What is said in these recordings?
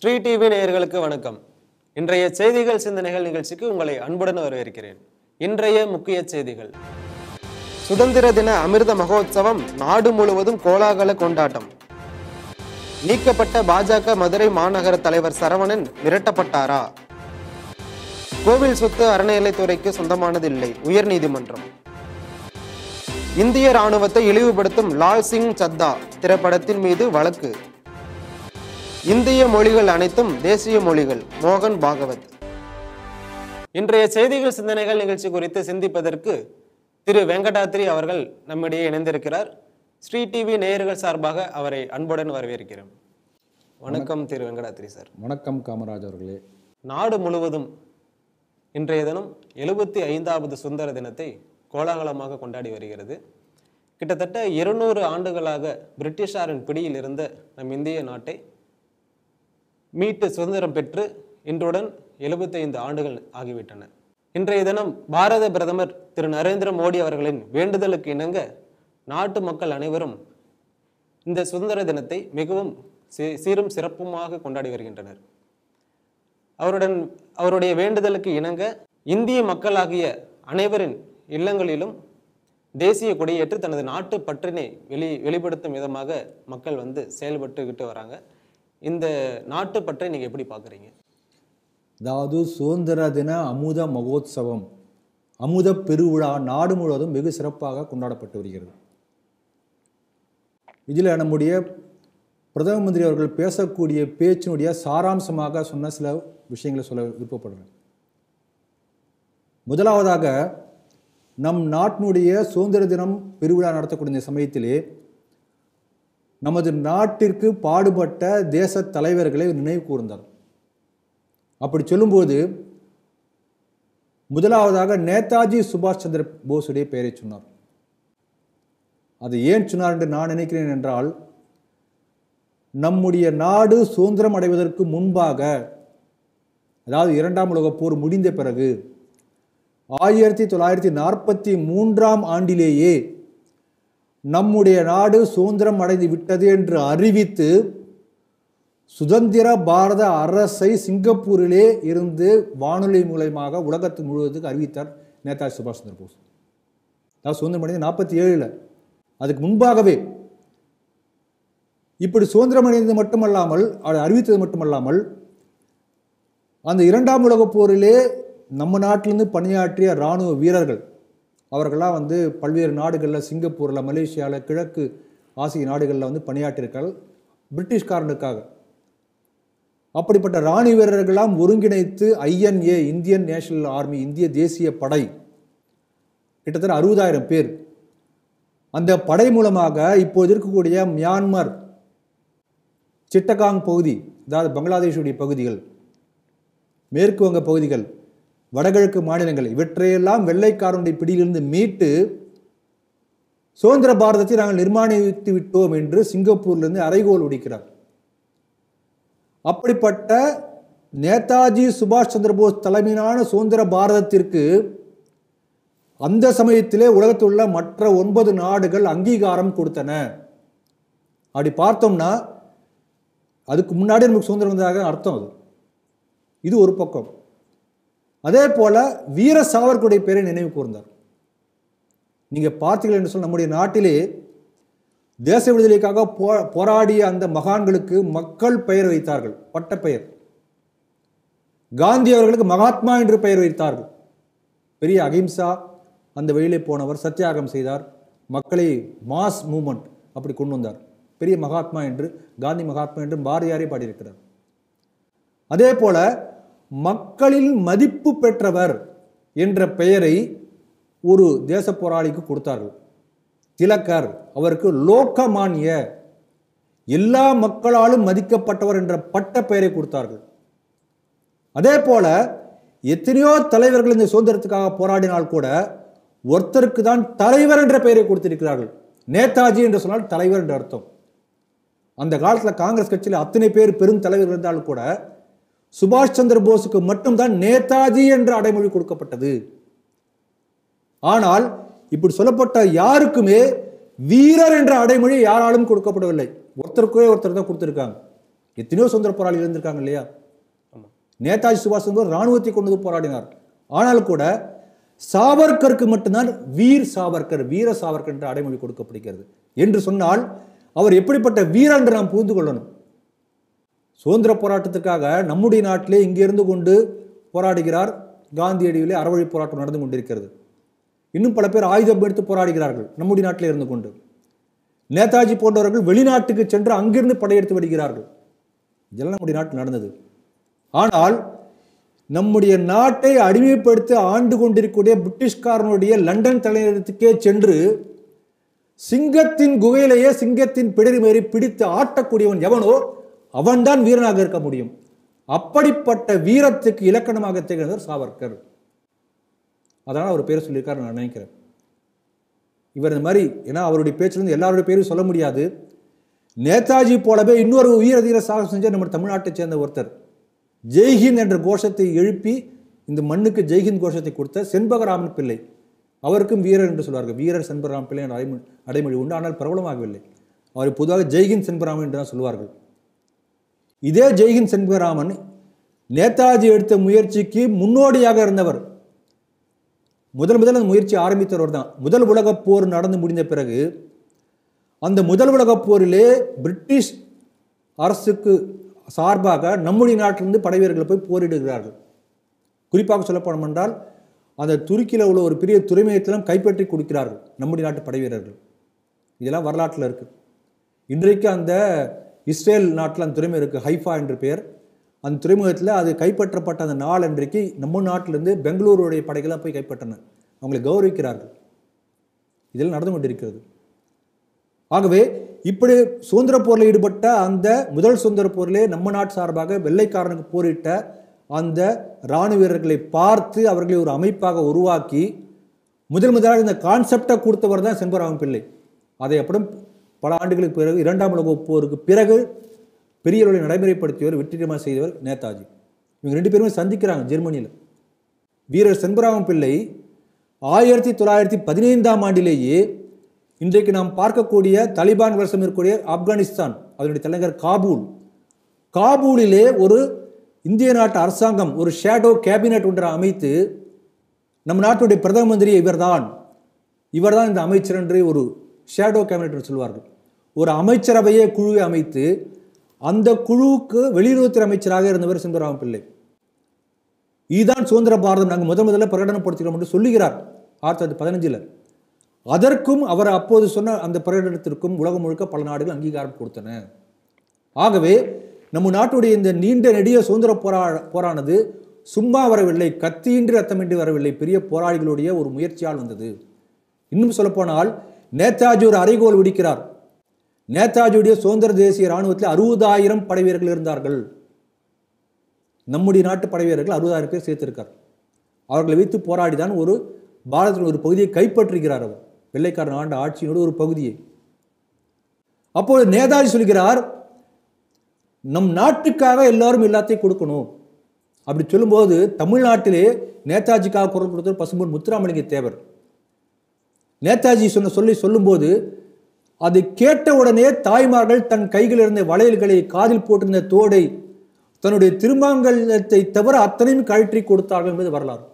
Sri TV நேயர்களுக்கு வணக்கம் இன்றைய செய்திகள் சிந்தனைகள் நிகழ்ச்சிக்கு உங்களை அன்புடன் வரவேற்கிறேன் இன்றைய முக்கிய செய்திகள் சுதந்திர தின அமிர்த மகோத்சவம் நாடு முழுவதும் கோலாகல கொண்டாட்டம் நீக்கப்பட்ட பாஜக மதுரை மாநகர தலைவர் சரவணன் மிரட்டப்பட்டாரா கோவில் சொத்து அறநிலைத்துறைக்கு சொந்தமானதில்லை உயர்நீதிமன்றம் இந்திய ராணுவத்தை இழிவுபடுத்தும் லால் சிங் சத்தா திரைப்படத்தின் மீது வழக்கு இந்திய மொழிகள் அனைத்தும் தேசிய மொழிகள் மோகன் பாகவத் இன்றைய செய்திகள் சிந்தனைகள் நிகழ்ச்சி குறித்து சிந்திப்பதற்கு திரு வெங்கடாத்ரி அவர்கள் நம்மிடையே இணைந்திருக்கிறார் ஸ்ரீ டிவி நேயர்கள் சார்பாக அவரை அன்புடன் வரவேற்கிறோம் வணக்கம் திரு வெங்கடாத்ரி சார் வணக்கம் காமராஜ் அவர்களே நாடு முழுவதும் இன்றைய தினம் எழுபத்தி ஐந்தாவது சுதந்திர தினத்தை கோலாகலமாக கொண்டாடி வருகிறது கிட்டத்தட்ட இருநூறு ஆண்டுகளாக பிரிட்டிஷாரின் பிடியில் இருந்த நம் இந்திய நாட்டை மீட்டு சுதந்திரம் பெற்று இன்றுடன் 75 ஆண்டுகள் ஆகிவிட்டன இன்றைய தினம் பாரத பிரதமர் திரு நரேந்திர மோடி அவர்களின் வேண்டுதலுக்கு இணங்க நாட்டு மக்கள் அனைவரும் இந்த சுதந்திர தினத்தை மிகவும் சீ- சீரும் சிறப்புமாக கொண்டாடி வருகின்றனர் அவருடன் அவருடைய வேண்டுதலுக்கு இணங்க இந்திய மக்களாகிய அனைவரின் இல்லங்களிலும் தேசிய கொடியேற்று தனது நாட்டு பற்றினை வெளி வெளிப்படுத்தும் விதமாக மக்கள் வந்து செயல்பட்டுக்கிட்டு வராங்க இந்த நாட்டு பற்றை நீங்க எப்படி பார்க்குறீங்க அதாவது சுதந்திர தின அமுத மகோத்சவம் அமுத பெருவிழா நாடு முழுவதும் வெகு சிறப்பாக கொண்டாடப்பட்டு வருகிறது இதில் நம்முடைய பிரதம மந்திரி அவர்கள் பேசக்கூடிய பேச்சினுடைய சாராம்சமாக சொன்ன சில விஷயங்களை சொல்ல விருப்பப்படுறேன் முதலாவதாக நம் நாட்டினுடைய சுதந்திர தினம் பெருவிழா நடத்தக்கூடிய இந்த சமயத்திலே நமது நாட்டிற்கு பாடுபட்ட தேச தலைவர்களை நினைவு கூர்ந்தார் அப்படி சொல்லும்போது முதலாவதாக நேதாஜி சுபாஷ் சந்திர போஸுடைய பெயரை சொன்னார் அது ஏன் சொன்னார் என்று நான் நினைக்கிறேன் என்றால் நம்முடைய நாடு சுதந்திரம் அடைவதற்கு முன்பாக அதாவது இரண்டாம் உலகப் போர் முடிந்த பிறகு ஆயிரத்தி தொள்ளாயிரத்தி நாற்பத்தி மூன்றாம் ஆண்டிலேயே நம்முடைய நாடு சுதந்திரம் அடைந்து விட்டது என்று அறிவித்து சுதந்திர பாரத அரசை சிங்கப்பூரிலே இருந்து வானொலி மூலயமாக உலகத்து முழுவதுக்கு அறிவித்தார் நேதாஜி சுபாஷ் சந்திர போஸ் அதாவது சுதந்திரம் அடைந்து நாற்பத்தி ஏழில் அதுக்கு முன்பாகவே இப்படி சுதந்திரம் அடைந்தது மட்டுமல்லாமல் அதை அறிவித்தது மட்டுமல்லாமல் அந்த இரண்டாம் உலகப் போரிலே நம்ம நாட்டிலிருந்து பணியாற்றிய இராணுவ வீரர்கள் அவர்கள்லாம் வந்து பல்வேறு நாடுகளில் சிங்கப்பூரில் மலேசியாவில் கிழக்கு ஆசிய நாடுகளில் வந்து பணியாற்றியிருக்கார்கள் பிரிட்டிஷ்காரனுக்காக அப்படிப்பட்ட இராணுவ வீரர்களெல்லாம் ஒருங்கிணைத்து ஐஎன்ஏ இந்தியன் நேஷனல் ஆர்மி இந்திய தேசிய படை கிட்டத்தட்ட அறுபதாயிரம் பேர் அந்த படை மூலமாக இப்போது இருக்கக்கூடிய மியான்மர் சிட்டகாங் பகுதி அதாவது பங்களாதேஷுடைய பகுதிகள் மேற்கு வங்க பகுதிகள் வடகிழக்கு மாநிலங்கள் இவற்றையெல்லாம் வெள்ளைக்காரனுடைய பிடியிலிருந்து மீட்டு சுதந்திர பாரதத்தை நாங்கள் நிர்மாணித்து விட்டோம் என்று சிங்கப்பூரிலிருந்து அறைகோல் ஒடிக்கிறார் அப்படிப்பட்ட நேதாஜி சுபாஷ் சந்திர போஸ் தலைமையிலான சுதந்திர பாரதத்திற்கு அந்த சமயத்திலே உலகத்தில் உள்ள மற்ற ஒன்பது நாடுகள் அங்கீகாரம் கொடுத்தன அப்படி பார்த்தோம்னா அதுக்கு முன்னாடி நமக்கு சுதந்திரம் வந்ததாக அர்த்தம் அது இது ஒரு பக்கம் அதே போல வீர சாவர்கருடைய பேரை நினைவு கூர்ந்தார் நீங்க பார்த்தீர்கள் என்று சொன்ன நம்முடைய நாட்டிலே தேச விடுதலைக்காக போ போராடிய அந்த மகான்களுக்கு மக்கள் பெயர் வைத்தார்கள் பட்ட பெயர் காந்தி அவர்களுக்கு மகாத்மா என்று பெயர் வைத்தார்கள் பெரிய அகிம்சா அந்த வழியிலே போனவர் சத்தியாகம் செய்தார் மக்களை மாஸ் மூமெண்ட் அப்படி கொண்டு வந்தார் பெரிய மகாத்மா என்று காந்தி மகாத்மா என்று பாரதியாரே பாடியிருக்கிறார் அதே போல மக்களில் மதிப்பு பெற்றவர் என்ற பெயரை ஒரு தேச போராளிக்கு கொடுத்தார்கள் திலக்கர் அவருக்கு லோகமானிய எல்லா மக்களாலும் மதிக்கப்பட்டவர் என்ற பட்ட பெயரை கொடுத்தார்கள் அதே போல எத்தனையோ தலைவர்கள் இந்த சுதந்திரத்துக்காக போராடினால் கூட ஒருத்தருக்கு தான் தலைவர் என்ற பெயரை கொடுத்திருக்கிறார்கள் நேதாஜி என்று சொன்னால் தலைவர் என்ற அர்த்தம் அந்த காலத்தில் காங்கிரஸ் கட்சியில் அத்தனை பேர் பெரும் தலைவர்கள் இருந்தாலும் கூட சுபாஷ் சந்திர போஸுக்கு மட்டும்தான் நேதாஜி என்ற அடைமொழி கொடுக்கப்பட்டது ஆனால் இப்படி சொல்லப்பட்ட யாருக்குமே வீரர் என்ற அடைமொழி யாராலும் கொடுக்கப்படவில்லை ஒருத்தருக்கே ஒருத்தர் தான் கொடுத்திருக்காங்க எத்தனையோ சுதந்திர போராளிகள் இருந்திருக்காங்க இல்லையா நேதாஜி சுபாஷ் சந்திர போஸ் ராணுவத்தை கொண்டு வந்து போராடினார் ஆனால் கூட சாவர்கருக்கு மட்டும்தான் வீர் சாவர்கர் வீர சாவர்கர் என்ற அடைமொழி கொடுக்கப்படுகிறது என்று சொன்னால் அவர் எப்படிப்பட்ட வீரர் என்று நாம் புரிந்து கொள்ளணும் சுதந்திர போராட்டத்துக்காக நம்முடைய நாட்டிலே இங்கே இருந்து கொண்டு போராடுகிறார் காந்தியடியிலே அறவழி போராட்டம் நடந்து கொண்டிருக்கிறது இன்னும் பல பேர் ஆயுதம் எடுத்து போராடுகிறார்கள் நம்முடைய நாட்டிலே இருந்து கொண்டு நேதாஜி போன்றவர்கள் வெளிநாட்டுக்கு சென்று அங்கிருந்து படையெடுத்து வருகிறார்கள் இதெல்லாம் நம்முடைய நாட்டில் நடந்தது ஆனால் நம்முடைய நாட்டை அடிமைப்படுத்தி ஆண்டு கொண்டிருக்கக்கூடிய பிரிட்டிஷ்காரனுடைய லண்டன் தலைநகரத்துக்கே சென்று சிங்கத்தின் குகையிலேயே சிங்கத்தின் பிடரி மேறி பிடித்து ஆட்டக்கூடியவன் எவனோ அவன்தான் வீரனாக இருக்க முடியும் அப்படிப்பட்ட வீரத்துக்கு இலக்கணமாக திகழ்ந்தவர் சாவர்கர் அதனால் அவர் பேரை சொல்லியிருக்காரு நான் நினைக்கிறேன் இவர் இந்த மாதிரி ஏன்னா அவருடைய பேச்சிலிருந்து எல்லாருடைய பேரும் சொல்ல முடியாது நேதாஜி போலவே இன்னொரு உயிர தீர சாகசம் செஞ்ச நம்ம தமிழ்நாட்டைச் சேர்ந்த ஒருத்தர் ஜெய்ஹிந்த் என்ற கோஷத்தை எழுப்பி இந்த மண்ணுக்கு ஜெய்ஹிந்த் கோஷத்தை கொடுத்த செண்பகராமன் பிள்ளை அவருக்கும் வீரர் என்று சொல்வார்கள் வீரர் செண்பகராமன் பிள்ளை என்ற அடைமொழி அடைமொழி உண்டு ஆனால் பிரபலமாகவில்லை அவரை பொதுவாக ஜெய்ஹிந்த் செண்பகராமன் என்று தான் சொல்வார்கள் இதே ஜெய்ஹிந்த் செண்பகராமன் நேதாஜி எடுத்த முயற்சிக்கு முன்னோடியாக இருந்தவர் முதல் முதல் அந்த முயற்சி ஆரம்பித்தவர் தான் முதல் உலகப் போர் நடந்து முடிந்த பிறகு அந்த முதல் உலகப் போரிலே பிரிட்டிஷ் அரசுக்கு சார்பாக நம்முடைய நாட்டிலிருந்து படை வீரர்கள் போய் போரிடுகிறார்கள் குறிப்பாக சொல்லப்படும் என்றால் அந்த துருக்கியில் உள்ள ஒரு பெரிய துறைமுகத்திலும் கைப்பற்றி கொடுக்கிறார்கள் நம்முடைய நாட்டு படை வீரர்கள் இதெல்லாம் வரலாற்றில் இருக்கு இன்றைக்கு அந்த இஸ்ரேல் நாட்டில் அந்த துறைமுகம் இருக்குது ஹைஃபா என்று பெயர் அந்த துறைமுகத்தில் அது கைப்பற்றப்பட்ட அந்த நாள் அன்றைக்கு நம்ம நாட்டிலிருந்து பெங்களூருடைய படைகளாக போய் கைப்பற்றன அவங்களை கௌரவிக்கிறார்கள் இதெல்லாம் நடந்து கொண்டிருக்கிறது ஆகவே இப்படி சுதந்திர போரில் ஈடுபட்ட அந்த முதல் சுதந்திர போரிலே நம்ம நாட்டு சார்பாக வெள்ளைக்காரனுக்கு போரிட்ட அந்த இராணுவ வீரர்களை பார்த்து அவர்களை ஒரு அமைப்பாக உருவாக்கி முதல் முதலாக இந்த கான்செப்டை கொடுத்தவர் தான் செண்பராமன் பிள்ளை அதை அப்புறம் பல ஆண்டுகளுக்கு பிறகு இரண்டாம் உலக போருக்கு பிறகு பெரிய அளவில் நடைமுறைப்படுத்தியவர் வெற்றிகரமாக செய்தவர் நேதாஜி இவங்க ரெண்டு பேருமே சந்திக்கிறாங்க ஜெர்மனியில் வீரர் செண்பராமன் பிள்ளை ஆயிரத்தி தொள்ளாயிரத்தி பதினைந்தாம் ஆண்டிலேயே இன்றைக்கு நாம் பார்க்கக்கூடிய தலிபான் வருஷம் இருக்கக்கூடிய ஆப்கானிஸ்தான் அதனுடைய தலைநகர் காபூல் காபூலிலே ஒரு இந்திய நாட்டு அரசாங்கம் ஒரு ஷேடோ கேபினட் ஒன்றை அமைத்து நம் நாட்டுடைய பிரதம மந்திரி இவர்தான் இவர்தான் இந்த அமைச்சர் என்று ஒரு ஷேடோ கேபினட் என்று சொல்வார்கள் ஒரு அமைச்சரவையே குழுவை அமைத்து அந்த குழுவுக்கு வெளியுறவுத்துறை அமைச்சராக இருந்தவர் சுந்தரராமன் பிள்ளை இதுதான் சுதந்திர பாரதம் நாங்கள் முதல் முதல்ல பிரகடனப்படுத்துகிறோம் என்று சொல்லுகிறார் ஆயிரத்தி தொள்ளாயிரத்தி பதினஞ்சில் அதற்கும் அவர் அப்போது சொன்ன அந்த பிரகடனத்திற்கும் உலகம் முழுக்க பல நாடுகள் அங்கீகாரம் கொடுத்தன ஆகவே நம்ம நாட்டுடைய இந்த நீண்ட நெடிய சுதந்திர போரா போரானது சும்மா வரவில்லை கத்தியின்றி ரத்தமின்றி வரவில்லை பெரிய போராளிகளுடைய ஒரு முயற்சியால் வந்தது இன்னும் சொல்லப்போனால் நேதாஜி ஒரு அறைகோல் விடுக்கிறார் நேதாஜியுடைய சுதந்திர தேசிய இராணுவத்தில் அறுபதாயிரம் படை வீரர்கள் இருந்தார்கள் நம்முடைய நாட்டு படை வீரர்கள் அறுபதாயிரம் பேர் சேர்த்திருக்கார் அவர்களை வைத்து போராடி தான் ஒரு பாரதத்தின் ஒரு பகுதியை கைப்பற்றுகிறார் அவர் வெள்ளைக்காரன் ஆண்ட ஆட்சியினோட ஒரு பகுதியை அப்பொழுது நேதாஜி சொல்கிறார் நம் நாட்டுக்காக எல்லாரும் எல்லாத்தையும் கொடுக்கணும் அப்படி சொல்லும்போது தமிழ்நாட்டிலே நேதாஜிக்காக குரல் கொடுத்தவர் பசும்பொன் முத்துராமலிங்க தேவர் நேதாஜி சொன்ன சொல்லி சொல்லும்போது அதை கேட்ட உடனே தாய்மார்கள் தன் கையில் இருந்த வளையல்களை காதில் போட்டிருந்த தோடை தன்னுடைய திருமாங்கலத்தை தவிர அத்தனையும் கழற்றி கொடுத்தார்கள் என்பது வரலாறு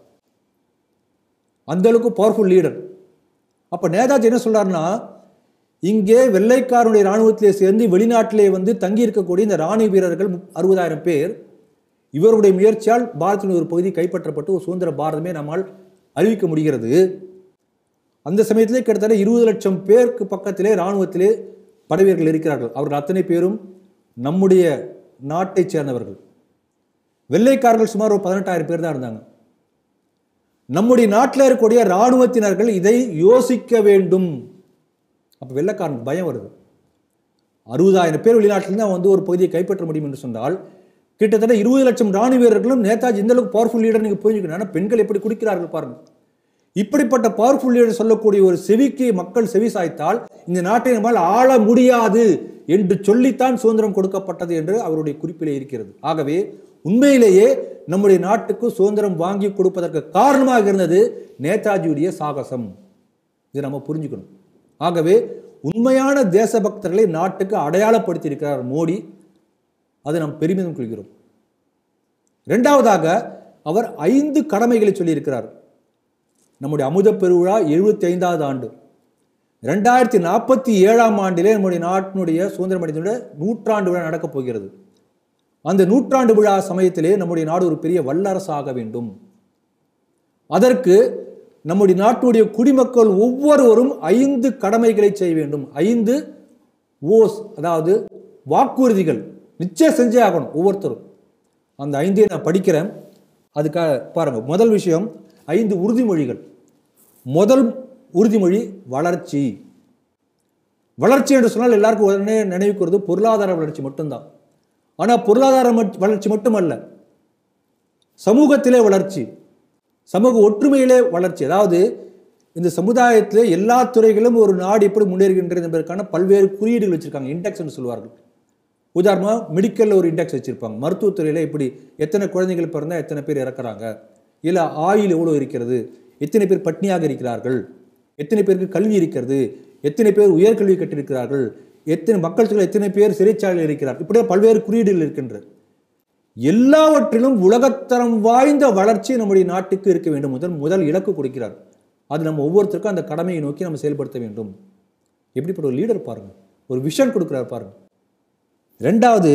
அந்த அளவுக்கு பவர்ஃபுல் லீடர் அப்ப நேதாஜி என்ன சொல்றாருன்னா இங்கே வெள்ளைக்காரனுடைய இராணுவத்திலே சேர்ந்து வெளிநாட்டிலே வந்து தங்கி இருக்கக்கூடிய இந்த இராணுவ வீரர்கள் அறுபதாயிரம் பேர் இவருடைய முயற்சியால் பாரதத்தின் ஒரு பகுதி கைப்பற்றப்பட்டு ஒரு சுதந்திர பாரதமே நம்மால் அறிவிக்க முடிகிறது அந்த சமயத்திலே கிட்டத்தட்ட இருபது லட்சம் பேருக்கு பக்கத்திலே இராணுவத்திலே படைவீரர்கள் இருக்கிறார்கள் அவர்கள் அத்தனை பேரும் நம்முடைய நாட்டைச் சேர்ந்தவர்கள் வெள்ளைக்காரர்கள் சுமார் ஒரு பதினெட்டாயிரம் பேர் தான் இருந்தாங்க நம்முடைய நாட்டில் இருக்கக்கூடிய இராணுவத்தினர்கள் இதை யோசிக்க வேண்டும் அப்போ வெள்ளைக்காரனுக்கு பயம் வருது அறுபதாயிரம் பேர் வெளிநாட்டிலிருந்து அவன் வந்து ஒரு பகுதியை கைப்பற்ற முடியும் என்று சொன்னால் கிட்டத்தட்ட இருபது லட்சம் ராணுவ வீரர்களும் நேதாஜி இந்த அளவுக்கு பவர்ஃபுல் லீடர் நீங்கள் புரிஞ்சுக்கணும் ஆனால் பெண்கள் எப்படி குடிக்கிறார்கள் பாருங்க இப்படிப்பட்ட பவர்ஃபுல் லீடர் சொல்லக்கூடிய ஒரு செவிக்கு மக்கள் செவி சாய்த்தால் இந்த நாட்டை நம்மால் ஆள முடியாது என்று சொல்லித்தான் சுதந்திரம் கொடுக்கப்பட்டது என்று அவருடைய குறிப்பிலே இருக்கிறது ஆகவே உண்மையிலேயே நம்முடைய நாட்டுக்கு சுதந்திரம் வாங்கி கொடுப்பதற்கு காரணமாக இருந்தது நேதாஜியுடைய சாகசம் இதை நம்ம புரிஞ்சுக்கணும் ஆகவே உண்மையான தேசபக்தர்களை நாட்டுக்கு அடையாளப்படுத்தி இருக்கிறார் மோடி அது நாம் பெருமிதம் கொள்கிறோம் இரண்டாவதாக அவர் ஐந்து கடமைகளை சொல்லியிருக்கிறார் நம்முடைய அமுத பெருவிழா எழுபத்தி ஐந்தாவது ஆண்டு ரெண்டாயிரத்தி நாற்பத்தி ஏழாம் ஆண்டிலே நம்முடைய நாட்டினுடைய சுதந்திரம் அடைந்த நூற்றாண்டு விழா நடக்கப் போகிறது அந்த நூற்றாண்டு விழா சமயத்திலே நம்முடைய நாடு ஒரு பெரிய வல்லரசாக வேண்டும் அதற்கு நம்முடைய நாட்டுடைய குடிமக்கள் ஒவ்வொருவரும் ஐந்து கடமைகளை செய்ய வேண்டும் ஐந்து ஓஸ் அதாவது வாக்குறுதிகள் நிச்சயம் செஞ்சே ஆகணும் ஒவ்வொருத்தரும் அந்த ஐந்தையும் நான் படிக்கிறேன் அதுக்காக பாருங்க முதல் விஷயம் ஐந்து உறுதிமொழிகள் முதல் உறுதிமொழி வளர்ச்சி வளர்ச்சி என்று சொன்னால் எல்லாருக்கும் உடனே நினைவுக்கு வருது பொருளாதார வளர்ச்சி மட்டும்தான் ஆனால் பொருளாதார மட்- வளர்ச்சி மட்டுமல்ல சமூகத்திலே வளர்ச்சி சமூக ஒற்றுமையிலே வளர்ச்சி அதாவது இந்த சமுதாயத்திலே எல்லா துறைகளிலும் ஒரு நாடு எப்படி முன்னேறுகின்றது என்பதற்கான பல்வேறு குறியீடுகள் வச்சிருக்காங்க இண்டெக்ஸ் என்று சொல்வார்கள் உதாரணமாக மெடிக்கலில் ஒரு இண்டெக்ஸ் வச்சிருப்பாங்க மருத்துவத்துறையில் இப்படி எத்தனை குழந்தைகள் பிறந்தால் எத்தனை பேர் இறக்குறாங்க இல்லை ஆயில் எவ்வளோ இருக்கிறது எத்தனை பேர் பட்னியாக இருக்கிறார்கள் எத்தனை பேருக்கு கல்வி இருக்கிறது எத்தனை பேர் உயர்கல்வி கற்றிருக்கிறார்கள் எத்தனை மக்கள் தொகை எத்தனை பேர் சிறைச்சாலையில் இருக்கிறார் இப்படியே பல்வேறு குறியீடுகள் இருக்கின்றது எல்லாவற்றிலும் உலகத்தரம் வாய்ந்த வளர்ச்சி நம்முடைய நாட்டுக்கு இருக்க வேண்டும் முதல் முதல் இலக்கு கொடுக்கிறார் அது நம்ம ஒவ்வொருத்தருக்கும் அந்த கடமையை நோக்கி நம்ம செயல்படுத்த வேண்டும் எப்படிப்பட்ட ஒரு லீடர் பாருங்க ஒரு விஷன் கொடுக்கிறார் பாருங்க ரெண்டாவது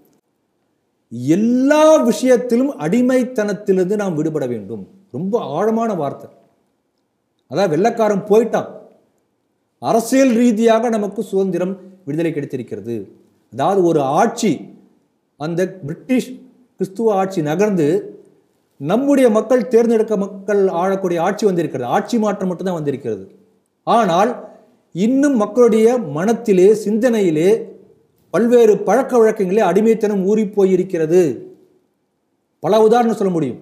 எல்லா விஷயத்திலும் அடிமைத்தனத்திலிருந்து நாம் விடுபட வேண்டும் ரொம்ப ஆழமான வார்த்தை அதாவது வெள்ளக்காரன் போயிட்டான் அரசியல் ரீதியாக நமக்கு சுதந்திரம் விடுதலை கிடைத்திருக்கிறது அதாவது ஒரு ஆட்சி அந்த பிரிட்டிஷ் கிறிஸ்துவ ஆட்சி நகர்ந்து நம்முடைய மக்கள் தேர்ந்தெடுக்க மக்கள் ஆளக்கூடிய ஆட்சி வந்திருக்கிறது ஆட்சி மாற்றம் மட்டும்தான் வந்திருக்கிறது ஆனால் இன்னும் மக்களுடைய மனத்திலே சிந்தனையிலே பல்வேறு பழக்க வழக்கங்களே அடிமைத்தனம் ஊறி போயிருக்கிறது பல உதாரணம் சொல்ல முடியும்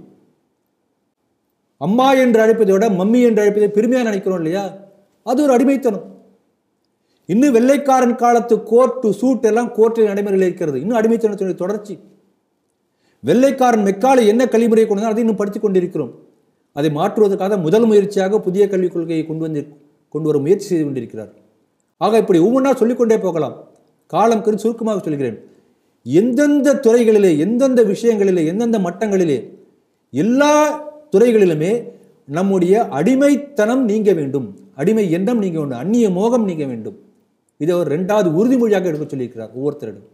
அம்மா என்று அழைப்பதை விட மம்மி என்று அழைப்பதை பெருமையா நினைக்கிறோம் இல்லையா அது ஒரு அடிமைத்தனம் இன்னும் வெள்ளைக்காரன் காலத்து கோர்ட்டு சூட் எல்லாம் கோர்ட்டில் நடைமுறையில் இருக்கிறது இன்னும் அடிமைத்தனத்தினுடைய தொடர்ச்சி வெள்ளைக்காரன் மெக்காலை என்ன கல்விமுறையை கொண்டு வந்தால் அதை இன்னும் படித்துக் கொண்டிருக்கிறோம் அதை மாற்றுவதற்காக முதல் முயற்சியாக புதிய கல்விக் கொள்கையை கொண்டு வந்து கொண்டு வர முயற்சி செய்து கொண்டிருக்கிறார் ஆக இப்படி ஒவ்வொன்றா சொல்லிக்கொண்டே போகலாம் காலம் கரு சுருக்கமாக சொல்கிறேன் எந்தெந்த துறைகளிலே எந்தெந்த விஷயங்களிலே எந்தெந்த மட்டங்களிலே எல்லா துறைகளிலுமே நம்முடைய அடிமைத்தனம் நீங்க வேண்டும் அடிமை எண்ணம் நீங்க வேண்டும் அந்நிய மோகம் நீங்க வேண்டும் இதை அவர் ரெண்டாவது உறுதிமொழியாக எடுக்க சொல்லியிருக்கிறார் ஒவ்வொருத்தரிடம்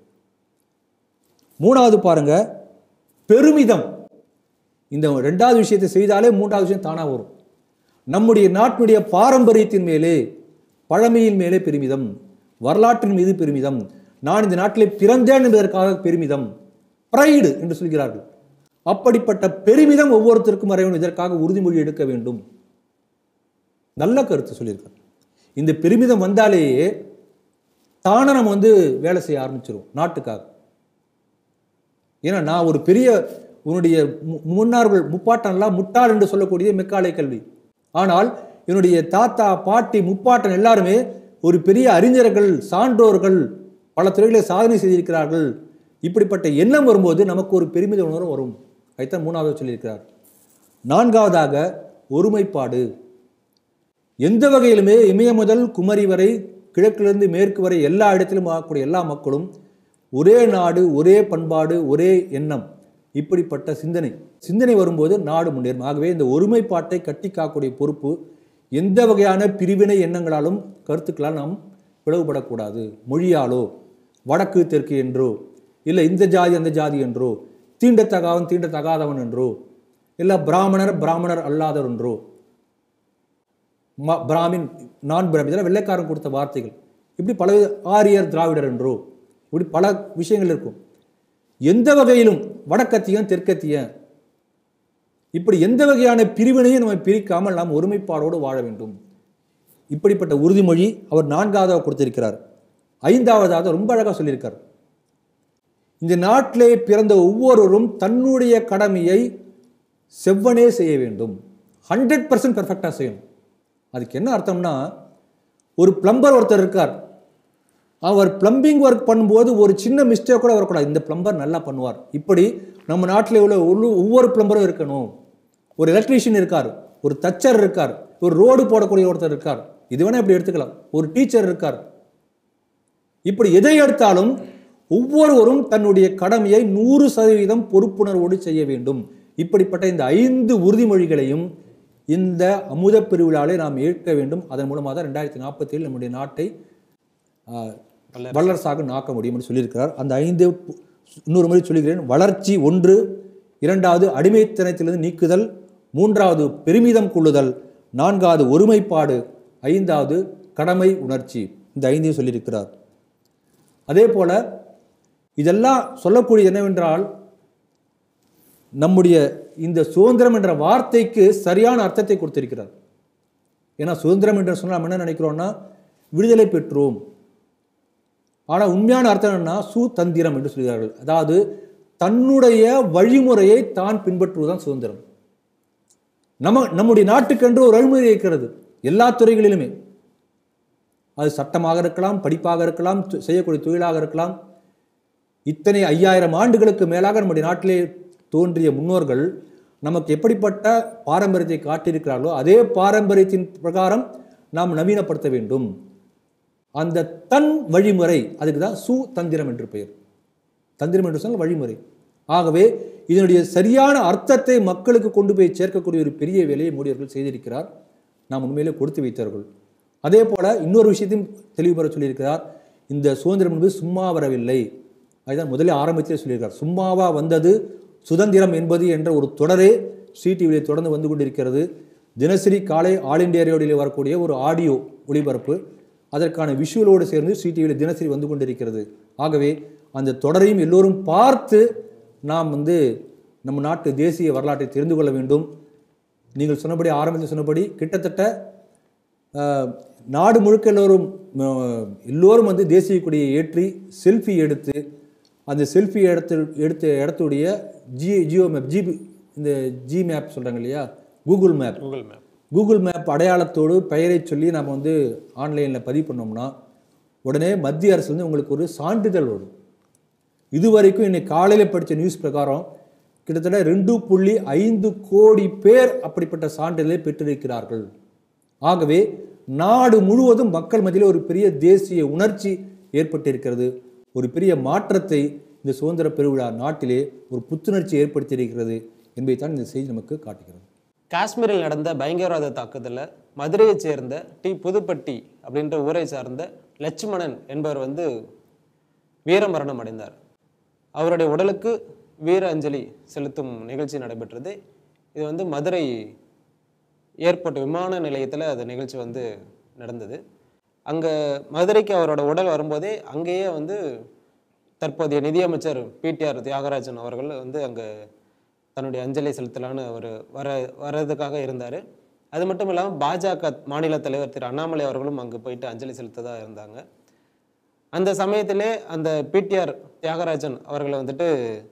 மூணாவது பாருங்க பெருமிதம் இந்த ரெண்டாவது விஷயத்தை செய்தாலே மூன்றாவது விஷயம் தானா வரும் நம்முடைய நாட்டினுடைய பாரம்பரியத்தின் மேலே பழமையின் மேலே பெருமிதம் வரலாற்றின் மீது பெருமிதம் நான் இந்த நாட்டிலே பிறந்தேன் என்பதற்காக பெருமிதம் பிரைடு என்று சொல்கிறார்கள் அப்படிப்பட்ட பெருமிதம் ஒவ்வொருத்தருக்கும் வர வேண்டும் இதற்காக உறுதிமொழி எடுக்க வேண்டும் நல்ல கருத்து சொல்லியிருக்கார் இந்த பெருமிதம் வந்தாலேயே தானே நம்ம வந்து வேலை செய்ய ஆரம்பிச்சிருவோம் நாட்டுக்காக ஏன்னா நான் ஒரு பெரிய உன்னுடைய மு- முன்னார்கள் முப்பாட்டன்லாம் முட்டாள் என்று சொல்லக்கூடிய மெக்காலை கல்வி ஆனால் என்னுடைய தாத்தா பாட்டி முப்பாட்டன் எல்லாருமே ஒரு பெரிய அறிஞர்கள் சான்றோர்கள் பல துறைகளில் சாதனை செய்திருக்கிறார்கள் இப்படிப்பட்ட எண்ணம் வரும்போது நமக்கு ஒரு பெருமித உணர்வு வரும் அதைத்தான் மூணாவது சொல்லியிருக்கிறார் நான்காவதாக ஒருமைப்பாடு எந்த வகையிலுமே இமய முதல் குமரி வரை கிழக்கிலிருந்து மேற்கு வரை எல்லா இடத்திலும் வாழக்கூடிய எல்லா மக்களும் ஒரே நாடு ஒரே பண்பாடு ஒரே எண்ணம் இப்படிப்பட்ட சிந்தனை சிந்தனை வரும்போது நாடு முன்னேறும் ஆகவே இந்த ஒருமைப்பாட்டை கட்டி காக்கக்கூடிய பொறுப்பு எந்த வகையான பிரிவினை எண்ணங்களாலும் கருத்துக்களால் நாம் பிளவுபடக்கூடாது மொழியாலோ வடக்கு தெற்கு என்றோ இல்லை இந்த ஜாதி அந்த ஜாதி என்றோ தீண்டத்தகாதவன் தீண்டத்தகாதவன் என்றோ இல்லை பிராமணர் பிராமணர் அல்லாதவர் என்றோ ம- பிராமின் நான் பிராமின் இதெல்லாம் வெள்ளைக்காரன் கொடுத்த வார்த்தைகள் இப்படி பல ஆரியர் திராவிடர் என்றோ இப்படி பல விஷயங்கள் இருக்கும் எந்த வகையிலும் வடக்கத்தியன் தெற்கத்தியன் இப்படி எந்த வகையான பிரிவினையும் நம்ம பிரிக்காமல் நாம் ஒருமைப்பாடோடு வாழ வேண்டும் இப்படிப்பட்ட உறுதிமொழி அவர் நான்காவதாக கொடுத்திருக்கிறார் ஐந்தாவதாக ரொம்ப அழகாக சொல்லியிருக்கார் இந்த நாட்டிலே பிறந்த ஒவ்வொருவரும் தன்னுடைய கடமையை செவ்வனே செய்ய வேண்டும் ஹண்ட்ரட் பர்சன்ட் பெர்ஃபெக்டாக செய்யணும் அதுக்கு என்ன அர்த்தம்னா ஒரு பிளம்பர் ஒருத்தர் இருக்கார் அவர் பிளம்பிங் ஒர்க் பண்ணும்போது ஒரு சின்ன மிஸ்டேக் கூட வரக்கூடாது இந்த பிளம்பர் நல்லா பண்ணுவார் இப்படி நம்ம நாட்டில் உள்ள ஒவ்வொரு- ஒவ்வொரு பிளம்பரும் இருக்கணும் ஒரு எலக்ட்ரீஷியன் இருக்கார் ஒரு தச்சர் இருக்கார் ஒரு ரோடு போடக்கூடிய ஒருத்தர் இருக்கார் இது வேணா இப்படி எடுத்துக்கலாம் ஒரு டீச்சர் இருக்கார் இப்படி எதை எடுத்தாலும் ஒவ்வொருவரும் தன்னுடைய கடமையை நூறு சதவீதம் பொறுப்புணர்வோடு செய்ய வேண்டும் இப்படிப்பட்ட இந்த ஐந்து உறுதிமொழிகளையும் இந்த அமுத பெருவிழாவிலே நாம் ஏற்க வேண்டும் அதன் மூலமாக தான் ரெண்டாயிரத்தி நாற்பத்தி ஏழு நம்முடைய நாட்டை ஆஹ், வல்லரசாக நாக்க முடியும் என்று சொல்லியிருக்கிறார் அந்த ஐந்து பு- இன்னொரு முறை சொல்லுகிறேன் வளர்ச்சி ஒன்று இரண்டாவது அடிமைத்தனத்திலிருந்து நீக்குதல் மூன்றாவது பெருமிதம் கொள்ளுதல் நான்காவது ஒருமைப்பாடு ஐந்தாவது கடமை உணர்ச்சி இந்த ஐந்தையும் சொல்லியிருக்கிறார் அதே போல இதெல்லாம் சொல்லக்கூடியது என்னவென்றால் நம்முடைய இந்த சுதந்திரம் என்ற வார்த்தைக்கு சரியான அர்த்தத்தை கொடுத்திருக்கிறார் ஏன்னா சுதந்திரம் என்று சொன்னால் நம்ம என்ன நினைக்கிறோம்னா விடுதலை பெற்றோம் ஆனால் உண்மையான அர்த்தம் என்னன்னா சுதந்திரம் என்று சொல்கிறார்கள் அதாவது தன்னுடைய வழிமுறையை தான் பின்பற்றுவதுதான் சுதந்திரம் நம்ம நம்முடைய நாட்டுக்கென்று ஒரு வழிமுறை இருக்கிறது எல்லா துறைகளிலுமே அது சட்டமாக இருக்கலாம் படிப்பாக இருக்கலாம் து- செய்யக்கூடிய தொழிலாக இருக்கலாம் இத்தனை ஐயாயிரம் ஆண்டுகளுக்கு மேலாக நம்முடைய நாட்டிலே தோன்றிய முன்னோர்கள் நமக்கு எப்படிப்பட்ட பாரம்பரியத்தை காட்டியிருக்கிறார்களோ அதே பாரம்பரியத்தின் பிரகாரம் நாம் நவீனப்படுத்த வேண்டும் அந்த தன் வழிமுறை அதுக்கு தான் சுதந்திரம் என்று பெயர் தந்திரம் என்று சொன்னால் வழிமுறை ஆகவே இதனுடைய சரியான அர்த்தத்தை மக்களுக்கு கொண்டு போய் சேர்க்கக்கூடிய ஒரு பெரிய வேலையை மோடி அவர்கள் செய்திருக்கிறார் நாம் உண்மையிலே கொடுத்து வைத்தார்கள் அதே போல இன்னொரு விஷயத்தையும் தெளிவு பெற சொல்லியிருக்கிறார் இந்த சுதந்திரம் என்பது சும்மா வரவில்லை அதுதான் முதலில் ஆரம்பத்திலே சொல்லியிருக்கார் சும்மாவா வந்தது சுதந்திரம் என்பது என்ற ஒரு தொடரே ஸ்ரீ டிவியில் தொடர்ந்து வந்து கொண்டிருக்கிறது தினசரி காலை ஆல் இண்டியா ரேடியோவில் வரக்கூடிய ஒரு ஆடியோ ஒளிபரப்பு அதற்கான விஷுவலோடு சேர்ந்து ஸ்ரீ டிவியில் தினசரி வந்து கொண்டிருக்கிறது ஆகவே அந்த தொடரையும் எல்லோரும் பார்த்து நாம் வந்து நம்ம நாட்டு தேசிய வரலாற்றை தெரிந்து கொள்ள வேண்டும் நீங்கள் சொன்னபடி ஆரம்பத்தில் சொன்னபடி கிட்டத்தட்ட ஆஹ், நாடு முழுக்க எல்லோரும் ஆஹ், எல்லோரும் வந்து தேசிய கொடியை ஏற்றி செல்ஃபி எடுத்து அந்த செல்ஃபி எடுத்து எடுத்த இடத்துடைய ஜி ஜியோ மேப் ஜி இந்த ஜி மேப் சொல்கிறாங்க இல்லையா Google map Google map Google map அடையாளத்தோடு பெயரை சொல்லி நம்ம வந்து ஆன்லைனில் பதிவு பண்ணோம்னா உடனே மத்திய அரசு வந்து உங்களுக்கு ஒரு சான்றிதழ் வரும் இதுவரைக்கும் இன்னைக்கு காலையில் படித்த நியூஸ் பிரகாரம் கிட்டத்தட்ட ரெண்டு புள்ளி ஐந்து கோடி பேர் அப்படிப்பட்ட சான்றிதழை பெற்றிருக்கிறார்கள் ஆகவே நாடு முழுவதும் மக்கள் மத்தியில் ஒரு பெரிய தேசிய உணர்ச்சி ஏற்பட்டிருக்கிறது ஒரு பெரிய மாற்றத்தை இந்த சுதந்திர பெருவிழா நாட்டிலே ஒரு புத்துணர்ச்சி ஏற்படுத்தியிருக்கிறது என்பதைத்தான் இந்த செய்தி நமக்கு காட்டுகிறது காஷ்மீரில் நடந்த பயங்கரவாத தாக்குதலில் மதுரையைச் சேர்ந்த டி புதுப்பட்டி அப்படின்ற ஊரை சார்ந்த லட்சுமணன் என்பவர் வந்து வீரமரணம் அடைந்தார் அவருடைய உடலுக்கு வீர அஞ்சலி செலுத்தும் நிகழ்ச்சி நடைபெற்றது இது வந்து மதுரை ஏர்போர்ட் விமான நிலையத்தில் அந்த நிகழ்ச்சி வந்து நடந்தது அங்கே மதுரைக்கு அவரோட உடல் வரும்போதே அங்கேயே வந்து தற்போதைய நிதியமைச்சர் பிடிஆர் தியாகராஜன் அவர்கள் வந்து அங்கே தன்னுடைய அஞ்சலி செலுத்தலான்னு அவர் வர வர்றதுக்காக இருந்தார் அது மட்டும் இல்லாமல் பாஜக மாநில தலைவர் திரு அண்ணாமலை அவர்களும் அங்கே போயிட்டு அஞ்சலி செலுத்ததா இருந்தாங்க அந்த சமயத்திலே அந்த பிடிஆர் தியாகராஜன் அவர்களை வந்துட்டு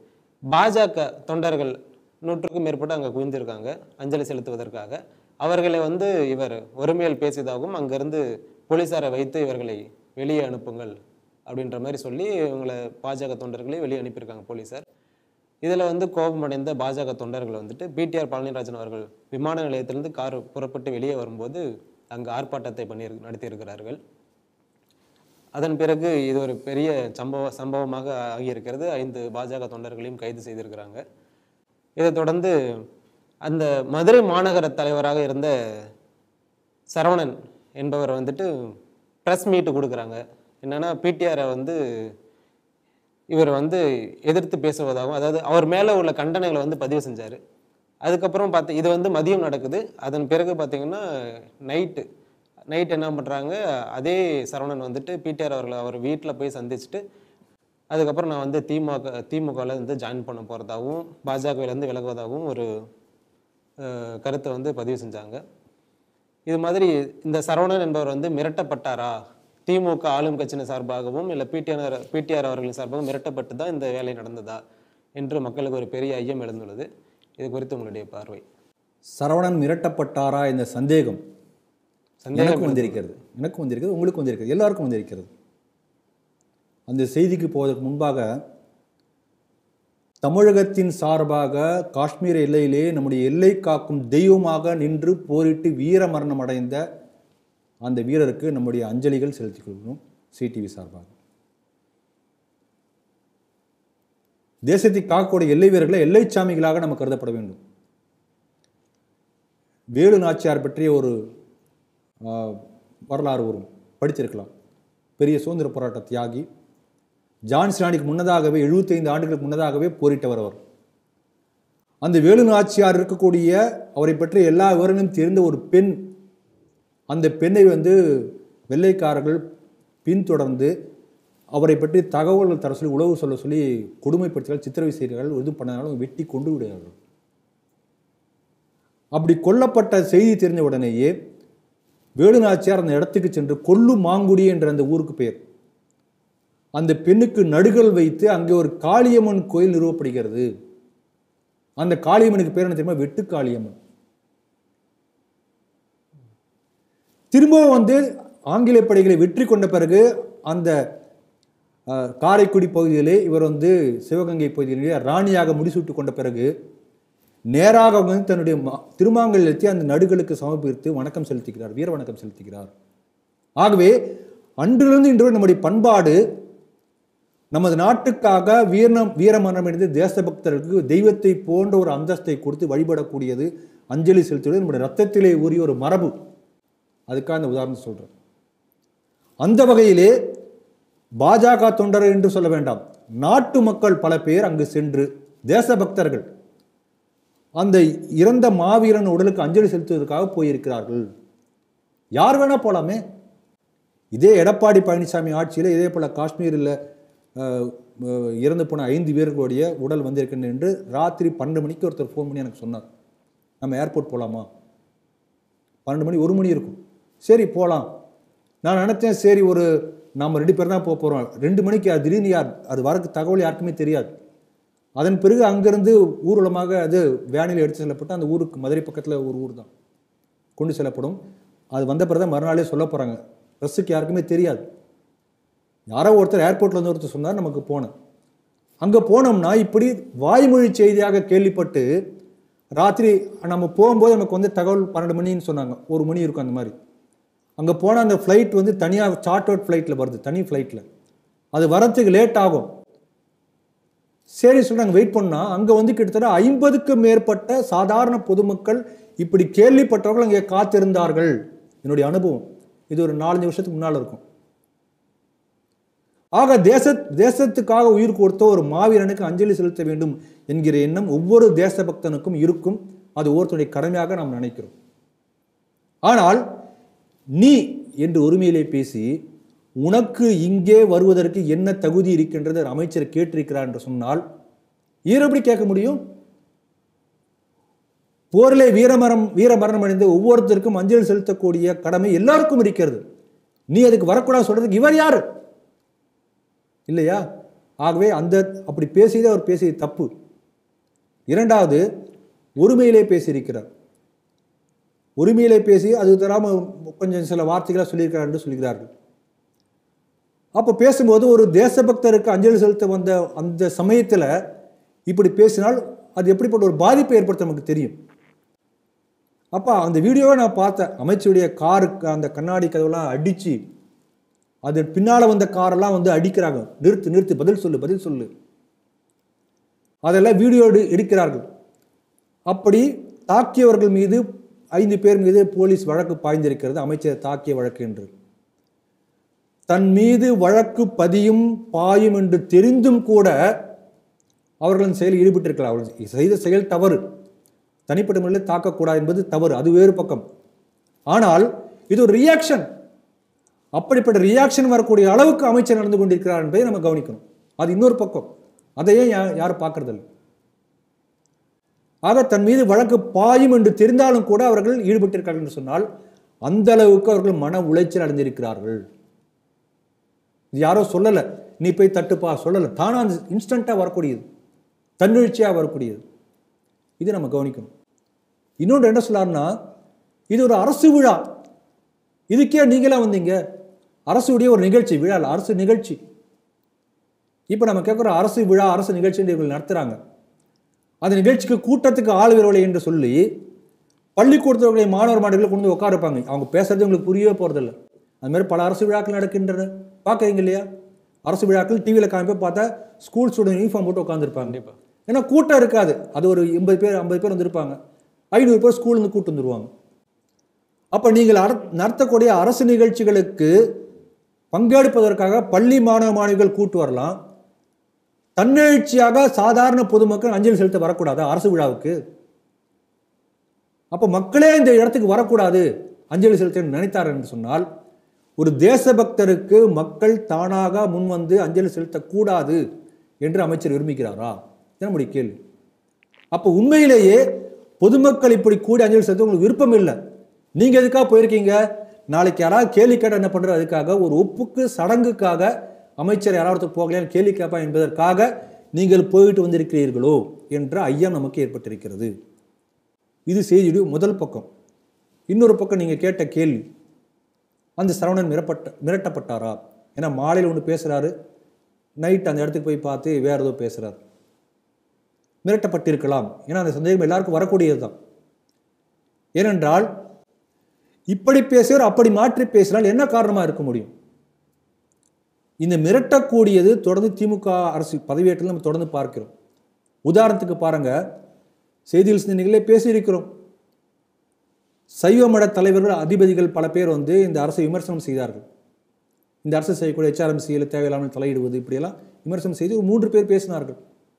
பாஜக தொண்டர்கள் நூற்றுக்கும் மேற்பட்டு அங்கே குவிந்திருக்காங்க அஞ்சலி செலுத்துவதற்காக அவர்களை வந்து இவர் ஒருமையில் பேசியதாகவும் அங்கிருந்து போலீசாரை வைத்து இவர்களை வெளியே அனுப்புங்கள் அப்படின்ற மாதிரி சொல்லி இவங்களை பாஜக தொண்டர்களை வெளியே அனுப்பியிருக்காங்க போலீசார் இதில் வந்து கோபமடைந்த பாஜக தொண்டர்கள் வந்துட்டு பிடிஆர் பழனிராஜன் அவர்கள் விமான நிலையத்திலிருந்து கார் புறப்பட்டு வெளியே வரும்போது அங்கு ஆர்ப்பாட்டத்தை பண்ணி நடத்தியிருக்கிறார்கள் அதன் பிறகு இது ஒரு பெரிய சம்பவ சம்பவமாக ஆகியிருக்கிறது ஐந்து பாஜக தொண்டர்களையும் கைது செய்திருக்கிறாங்க இதைத் தொடர்ந்து அந்த மதுரை மாநகர தலைவராக இருந்த சரவணன் என்பவர் வந்துட்டு ப்ரெஸ் மீட்டு கொடுக்குறாங்க என்னன்னா பிடிஆரை வந்து இவர் வந்து எதிர்த்து பேசுவதாகவும் அதாவது அவர் மேலே உள்ள கண்டனைகளை வந்து பதிவு செஞ்சார் அதுக்கப்புறம் பார்த்து இது வந்து மதியம் நடக்குது அதன் பிறகு பார்த்தீங்கன்னா நைட்டு நைட் என்ன பண்ணுறாங்க அதே சரவணன் வந்துட்டு பிடிஆர் அவர்களை அவர் வீட்டில் போய் சந்திச்சுட்டு அதுக்கப்புறம் நான் வந்து திமுக திமுகவில் வந்து ஜாயின் பண்ண போகிறதாகவும் பாஜகவிலேருந்து விலகுவதாகவும் ஒரு அஹ், கருத்தை வந்து பதிவு செஞ்சாங்க இது மாதிரி இந்த சரவணன் என்பவர் வந்து மிரட்டப்பட்டாரா திமுக ஆளும் கட்சியின் சார்பாகவும் இல்லை பிடிஆர் பிடிஆர் அவர்களின் சார்பாகவும் மிரட்டப்பட்டு தான் இந்த வேலை நடந்ததா என்று மக்களுக்கு ஒரு பெரிய ஐயம் எழுந்துள்ளது இது குறித்து உங்களுடைய பார்வை சரவணன் மிரட்டப்பட்டாரா இந்த சந்தேகம் சந்தேகம் எனக்கு வந்திருக்கிறது எனக்கு வந்திருக்கிறது உங்களுக்கு வந்திருக்கிறது எல்லாருக்கும் வந்திருக்கிறது அந்த செய்திக்கு போவதற்கு முன்பாக தமிழகத்தின் சார்பாக காஷ்மீர் எல்லையிலே நம்முடைய எல்லை காக்கும் தெய்வமாக நின்று போரிட்டு வீர மரணம் அடைந்த அந்த வீரருக்கு நம்முடைய அஞ்சலிகள் செலுத்திக் கொள்கிறோம் சிடிவி சார்பாக தேசத்தை காக்கக்கூடிய எல்லை வீரர்களை எல்லை சாமிகளாக நம்ம கருதப்பட வேண்டும் வேலு நாச்சியார் பற்றிய ஒரு ஆ, வரலாறு வரும் படிச்சிருக்கலாம் பெரிய சுதந்திர போராட்ட தியாகி ஜான்சி நாடிக்கு முன்னதாகவே 75 ஆண்டுகளுக்கு முன்னதாகவே போரிட்டவர் அவர் அந்த வேலு நாச்சியார் இருக்கக்கூடிய அவரை பற்றி எல்லா விவரங்களும் தெரிந்த ஒரு பெண் அந்த பெண்ணை வந்து வெள்ளைக்காரர்கள் பின்தொடர்ந்து அவரை பற்றி தகவல்கள் தர சொல்லி உளவு சொல்ல சொல்லி கொடுமைப்படுத்திகள் சித்திரவை செய்கிறார்கள் எதுவும் பண்ணாலும் வெட்டி கொண்டு விடுகிறார்கள் அப்படி கொல்லப்பட்ட செய்தி தெரிஞ்ச உடனேயே வேலு நாச்சியார் அந்த இடத்துக்கு சென்று கொல்லு மாங்குடி என்ற அந்த ஊருக்கு பெயர் அந்த பெண்ணுக்கு நடுகள் வைத்து அங்கே ஒரு காளியம்மன் கோயில் நிறுவப்படுகிறது அந்த காளியம்மனுக்கு பேர் என்ன தெரியுமா வெட்டு காளியம்மன் திரும்பவும் வந்து ஆங்கில படைகளை வெற்றி கொண்ட பிறகு அந்த அஹ், காரைக்குடி பகுதியிலே இவர் வந்து சிவகங்கை பகுதியிலே ராணியாக முடிசூட்டு கொண்ட பிறகு நேராக வந்து தன்னுடைய ம- திருமாங்கல்யத்தை அந்த நடுகளுக்கு சமர்ப்பித்து வணக்கம் செலுத்துகிறார் வீர வணக்கம் செலுத்துகிறார் ஆகவே அன்றிலிருந்து இன்று வரை நம்முடைய பண்பாடு நமது நாட்டுக்காக வீரம் வீரமரணம் அடைந்த தேசபக்தர்களுக்கு தெய்வத்தை போன்ற ஒரு அந்தஸ்தை கொடுத்து வழிபடக்கூடியது அஞ்சலி செலுத்துவது நம்முடைய ரத்தத்திலே ஊறிய ஒரு மரபு அதுக்காக இந்த உதாரணம் சொல்றேன் அந்த வகையிலே பாஜக தொண்டர் என்று சொல்ல வேண்டாம் நாட்டு மக்கள் பல பேர் அங்கு சென்று தேசபக்தர்கள் அந்த இறந்த மாவீரன் உடலுக்கு அஞ்சலி செலுத்துவதற்காக போயிருக்கிறார்கள் யார் வேணா போலாமே இதே எடப்பாடி பழனிசாமி ஆட்சியில் இதே போல காஷ்மீரில் அஹ், அஹ், இறந்து போன ஐந்து பேர்களுடைய உடல் வந்திருக்கின்றன என்று ராத்திரி பன்னெண்டு மணிக்கு ஒருத்தர் ஃபோன் பண்ணி எனக்கு சொன்னார் நம்ம ஏர்போர்ட் போகலாமா பன்னெண்டு மணி ஒரு மணி இருக்கும் சரி போகலாம் நான் நினச்சேன் சரி ஒரு நம்ம ரெண்டு பேர் தான் போக போகிறோம் ரெண்டு மணிக்கு அது திடீர்னு யார் அது வரக்கு தகவல் யாருக்குமே தெரியாது அதன் பிறகு அங்கிருந்து ஊர்வலமாக அது வேனில் எடுத்து செல்லப்பட்டு அந்த ஊருக்கு மதுரை பக்கத்தில் ஒரு ஊர் தான் கொண்டு செல்லப்படும் அது வந்த பிறகு தான் மறுநாளே சொல்ல போகிறாங்க ப்ரெஸ்ஸுக்கு யாருக்குமே தெரியாது யாரோ ஒருத்தர் ஏர்போர்ட்டில் வந்து ஒருத்தர் சொன்னார் நமக்கு போனேன் அங்கே போனோம்னா இப்படி வாய்மொழி செய்தியாக கேள்விப்பட்டு ராத்திரி நம்ம போகும்போது நமக்கு வந்து தகவல் பன்னெண்டு மணின்னு சொன்னாங்க ஒரு மணி இருக்கும் அந்த மாதிரி அங்கே போனால் அந்த ஃப்ளைட் வந்து தனியாக சார்ட் அவுட் ஃப்ளைட்டில் வருது தனி ஃப்ளைட்டில் அது வரத்துக்கு லேட் ஆகும் சரி சொல்லி நாங்கள் வெயிட் பண்ணா அங்கே வந்து கிட்டத்தட்ட ஐம்பதுக்கும் மேற்பட்ட சாதாரண பொதுமக்கள் இப்படி கேள்விப்பட்டவர்கள் அங்கே காத்திருந்தார்கள் என்னுடைய அனுபவம் இது ஒரு நாலஞ்சு வருஷத்துக்கு முன்னால் இருக்கும் ஆக தேச தேசத்துக்காக உயிர் கொடுத்த ஒரு மாவீரனுக்கு அஞ்சலி செலுத்த வேண்டும் என்கிற எண்ணம் ஒவ்வொரு தேசபக்தனுக்கும் இருக்கும் அது ஒவ்வொருத்தருடைய கடமையாக நாம் நினைக்கிறோம் ஆனால் நீ என்று உரிமையிலே பேசி உனக்கு இங்கே வருவதற்கு என்ன தகுதி இருக்கின்றது அமைச்சர் கேட்டிருக்கிறார் என்று சொன்னால் இவர் எப்படி கேட்க முடியும் போரிலே வீரமரம் வீரமரணம் அடைந்த ஒவ்வொருத்தருக்கும் அஞ்சலி செலுத்தக்கூடிய கடமை எல்லாருக்கும் இருக்கிறது நீ அதுக்கு வரக்கூடாது சொல்றதுக்கு இவர் யாரு இல்லையா ஆகவே அந்த அப்படி பேசியது அவர் பேசியது தப்பு இரண்டாவது ஒருமையிலே பேசியிருக்கிறார் உரிமையிலே பேசி அது தராமல் கொஞ்சம் சில வார்த்தைகளை சொல்லியிருக்கிறார் என்று சொல்கிறார்கள் அப்போ பேசும்போது ஒரு தேசபக்தருக்கு அஞ்சலி செலுத்த வந்த அந்த சமயத்தில் இப்படி பேசினால் அது எப்படிப்பட்ட ஒரு பாதிப்பை ஏற்படுத்த நமக்கு தெரியும் அப்போ அந்த வீடியோவை நான் பார்த்தேன் அமைச்சருடைய காருக்கு அந்த கண்ணாடி கதவுலாம் அடித்து அது பின்னால் வந்த காரெல்லாம் வந்து அடிக்கிறாங்க நிறுத்து நிறுத்து பதில் சொல்லு பதில் சொல்லு அதெல்லாம் வீடியோ எடு எடுக்கிறார்கள் அப்படி தாக்கியவர்கள் மீது ஐந்து பேர் மீது போலீஸ் வழக்கு பாய்ந்திருக்கிறது அமைச்சர் தாக்கிய வழக்கு என்று தன் மீது வழக்கு பதியும் பாயும் என்று தெரிந்தும் கூட அவர்களின் செயலில் ஈடுபட்டிருக்கிறார் அவர்கள் செய்த செயல் தவறு தனிப்பட்ட முறையில் தாக்கக்கூடாது என்பது தவறு அது வேறு பக்கம் ஆனால் இது ஒரு ரியாக்ஷன் அப்படிப்பட்ட ரியாக்ஷன் வரக்கூடிய அளவுக்கு அமைச்சர் நடந்து கொண்டிருக்கிறார் என்பதை நம்ம கவனிக்கணும் அது இன்னொரு பக்கம் அதையே யா- யாரும் பார்க்கறதில்லை ஆக தன் மீது வழக்கு பாயும் என்று தெரிந்தாலும் கூட அவர்கள் ஈடுபட்டிருக்கிறார்கள் என்று சொன்னால் அந்த அளவுக்கு அவர்கள் மன உளைச்சல் அடைந்திருக்கிறார்கள் இது யாரோ சொல்லலை நீ போய் தட்டுப்பா சொல்லலை தானா அந்த இன்ஸ்டண்ட்டாக வரக்கூடியது தன்னெழுச்சியாக வரக்கூடியது இது நம்ம கவனிக்கணும் இன்னொன்று என்ன சொல்லார்னா இது ஒரு அரசு விழா இதுக்கே நீங்களா வந்தீங்க அரசுடைய ஒரு நிகழ்ச்சி விழா இல்ல, அரசு நிகழ்ச்சி இப்போ நம்ம கேட்குற அரசு விழா அரசு நிகழ்ச்சி இவர்கள் நடத்துகிறாங்க அந்த நிகழ்ச்சிக்கு கூட்டத்துக்கு ஆள் வரவில்லை என்று சொல்லி பள்ளிக்கூடத்துடைய மாணவர் மாணவிகளை கொண்டு வந்து உட்கார வைப்பாங்க அவங்க பேசுறது உங்களுக்கு புரியவே போகிறதில்ல அது மாதிரி பல அரசு விழாக்கள் நடக்கின்றன பார்க்குறீங்க இல்லையா அரசு விழாக்கள் டிவியில் காமிப்ப பார்த்தா ஸ்கூல் ஸ்டூடெண்ட் யூனிஃபார்ம் போட்டு உட்காந்துருப்பாங்க கண்டிப்பா ஏன்னா கூட்டம் இருக்காது அது ஒரு எண்பது பேர் ஐம்பது பேர் வந்திருப்பாங்க ஐநூறு பேர் ஸ்கூல்லேருந்து கூட்டு வந்துருவாங்க அப்போ நீங்கள் அர- நடத்தக்கூடிய அரசு நிகழ்ச்சிகளுக்கு பங்கெடுப்பதற்காக பள்ளி மாணவ மாணவிகள் கூட்டு வரலாம் தன்னெழுச்சியாக சாதாரண பொதுமக்கள் அஞ்சலி செலுத்த வரக்கூடாது அரசு விழாவுக்கு அப்போ மக்களே இந்த இடத்துக்கு வரக்கூடாது அஞ்சலி செலுத்த நினைத்தார் என்று சொன்னால் ஒரு தேசபக்தருக்கு மக்கள் தானாக முன்வந்து அஞ்சலி செலுத்தக்கூடாது என்று அமைச்சர் விரும்புகிறாரா இது நம்முடைய கேள்வி அப்போ உண்மையிலேயே பொதுமக்கள் இப்படி கூடி அஞ்சலி செலுத்த உங்களுக்கு விருப்பம் இல்லை நீங்க எதுக்காக போயிருக்கீங்க நாளைக்கு யாராவது கேள்வி கேட்ட என்ன பண்றது அதுக்காக ஒரு ஒப்புக்கு சடங்குக்காக அமைச்சர் யாராவது போகலையான்னு கேள்வி கேட்பா என்பதற்காக நீங்கள் போயிட்டு வந்திருக்கிறீர்களோ என்ற ஐயம் நமக்கு ஏற்பட்டிருக்கிறது இது செய்தியுடைய முதல் பக்கம் இன்னொரு பக்கம் நீங்க கேட்ட கேள்வி அந்த சரவணன் மிரப்பட்ட மிரட்டப்பட்டாரா ஏன்னா மாலையில் ஒன்று பேசுறாரு நைட் அந்த இடத்துக்கு போய் பார்த்து வேற ஏதோ பேசுறாரு மிரட்டப்பட்டிருக்கலாம் ஏன்னா அந்த சந்தேகம் எல்லாருக்கும் வரக்கூடியது தான் ஏனென்றால் இப்படி பேசுகிற அப்படி மாற்றி பேசினால் என்ன காரணமாக இருக்க முடியும் இந்த மிரட்டக்கூடியது தொடர்ந்து திமுக அரசு பதவியேற்றில் நம்ம தொடர்ந்து பார்க்கிறோம் உதாரணத்துக்கு பாருங்க செய்தியில் சில நிகழ்ச்சியிலே பேசியிருக்கிறோம் சைவ மட தலைவர்கள் அதிபதிகள் பல பேர் வந்து இந்த அரசை விமர்சனம் செய்தார்கள் இந்த அரசு செய்யக்கூடிய ஹெச்ஆர்எம்சியில் தேவையில்லாமல் தலையிடுவது இப்படியெல்லாம் விமர்சனம் செய்து ஒரு மூன்று பேர் பேசினார்கள்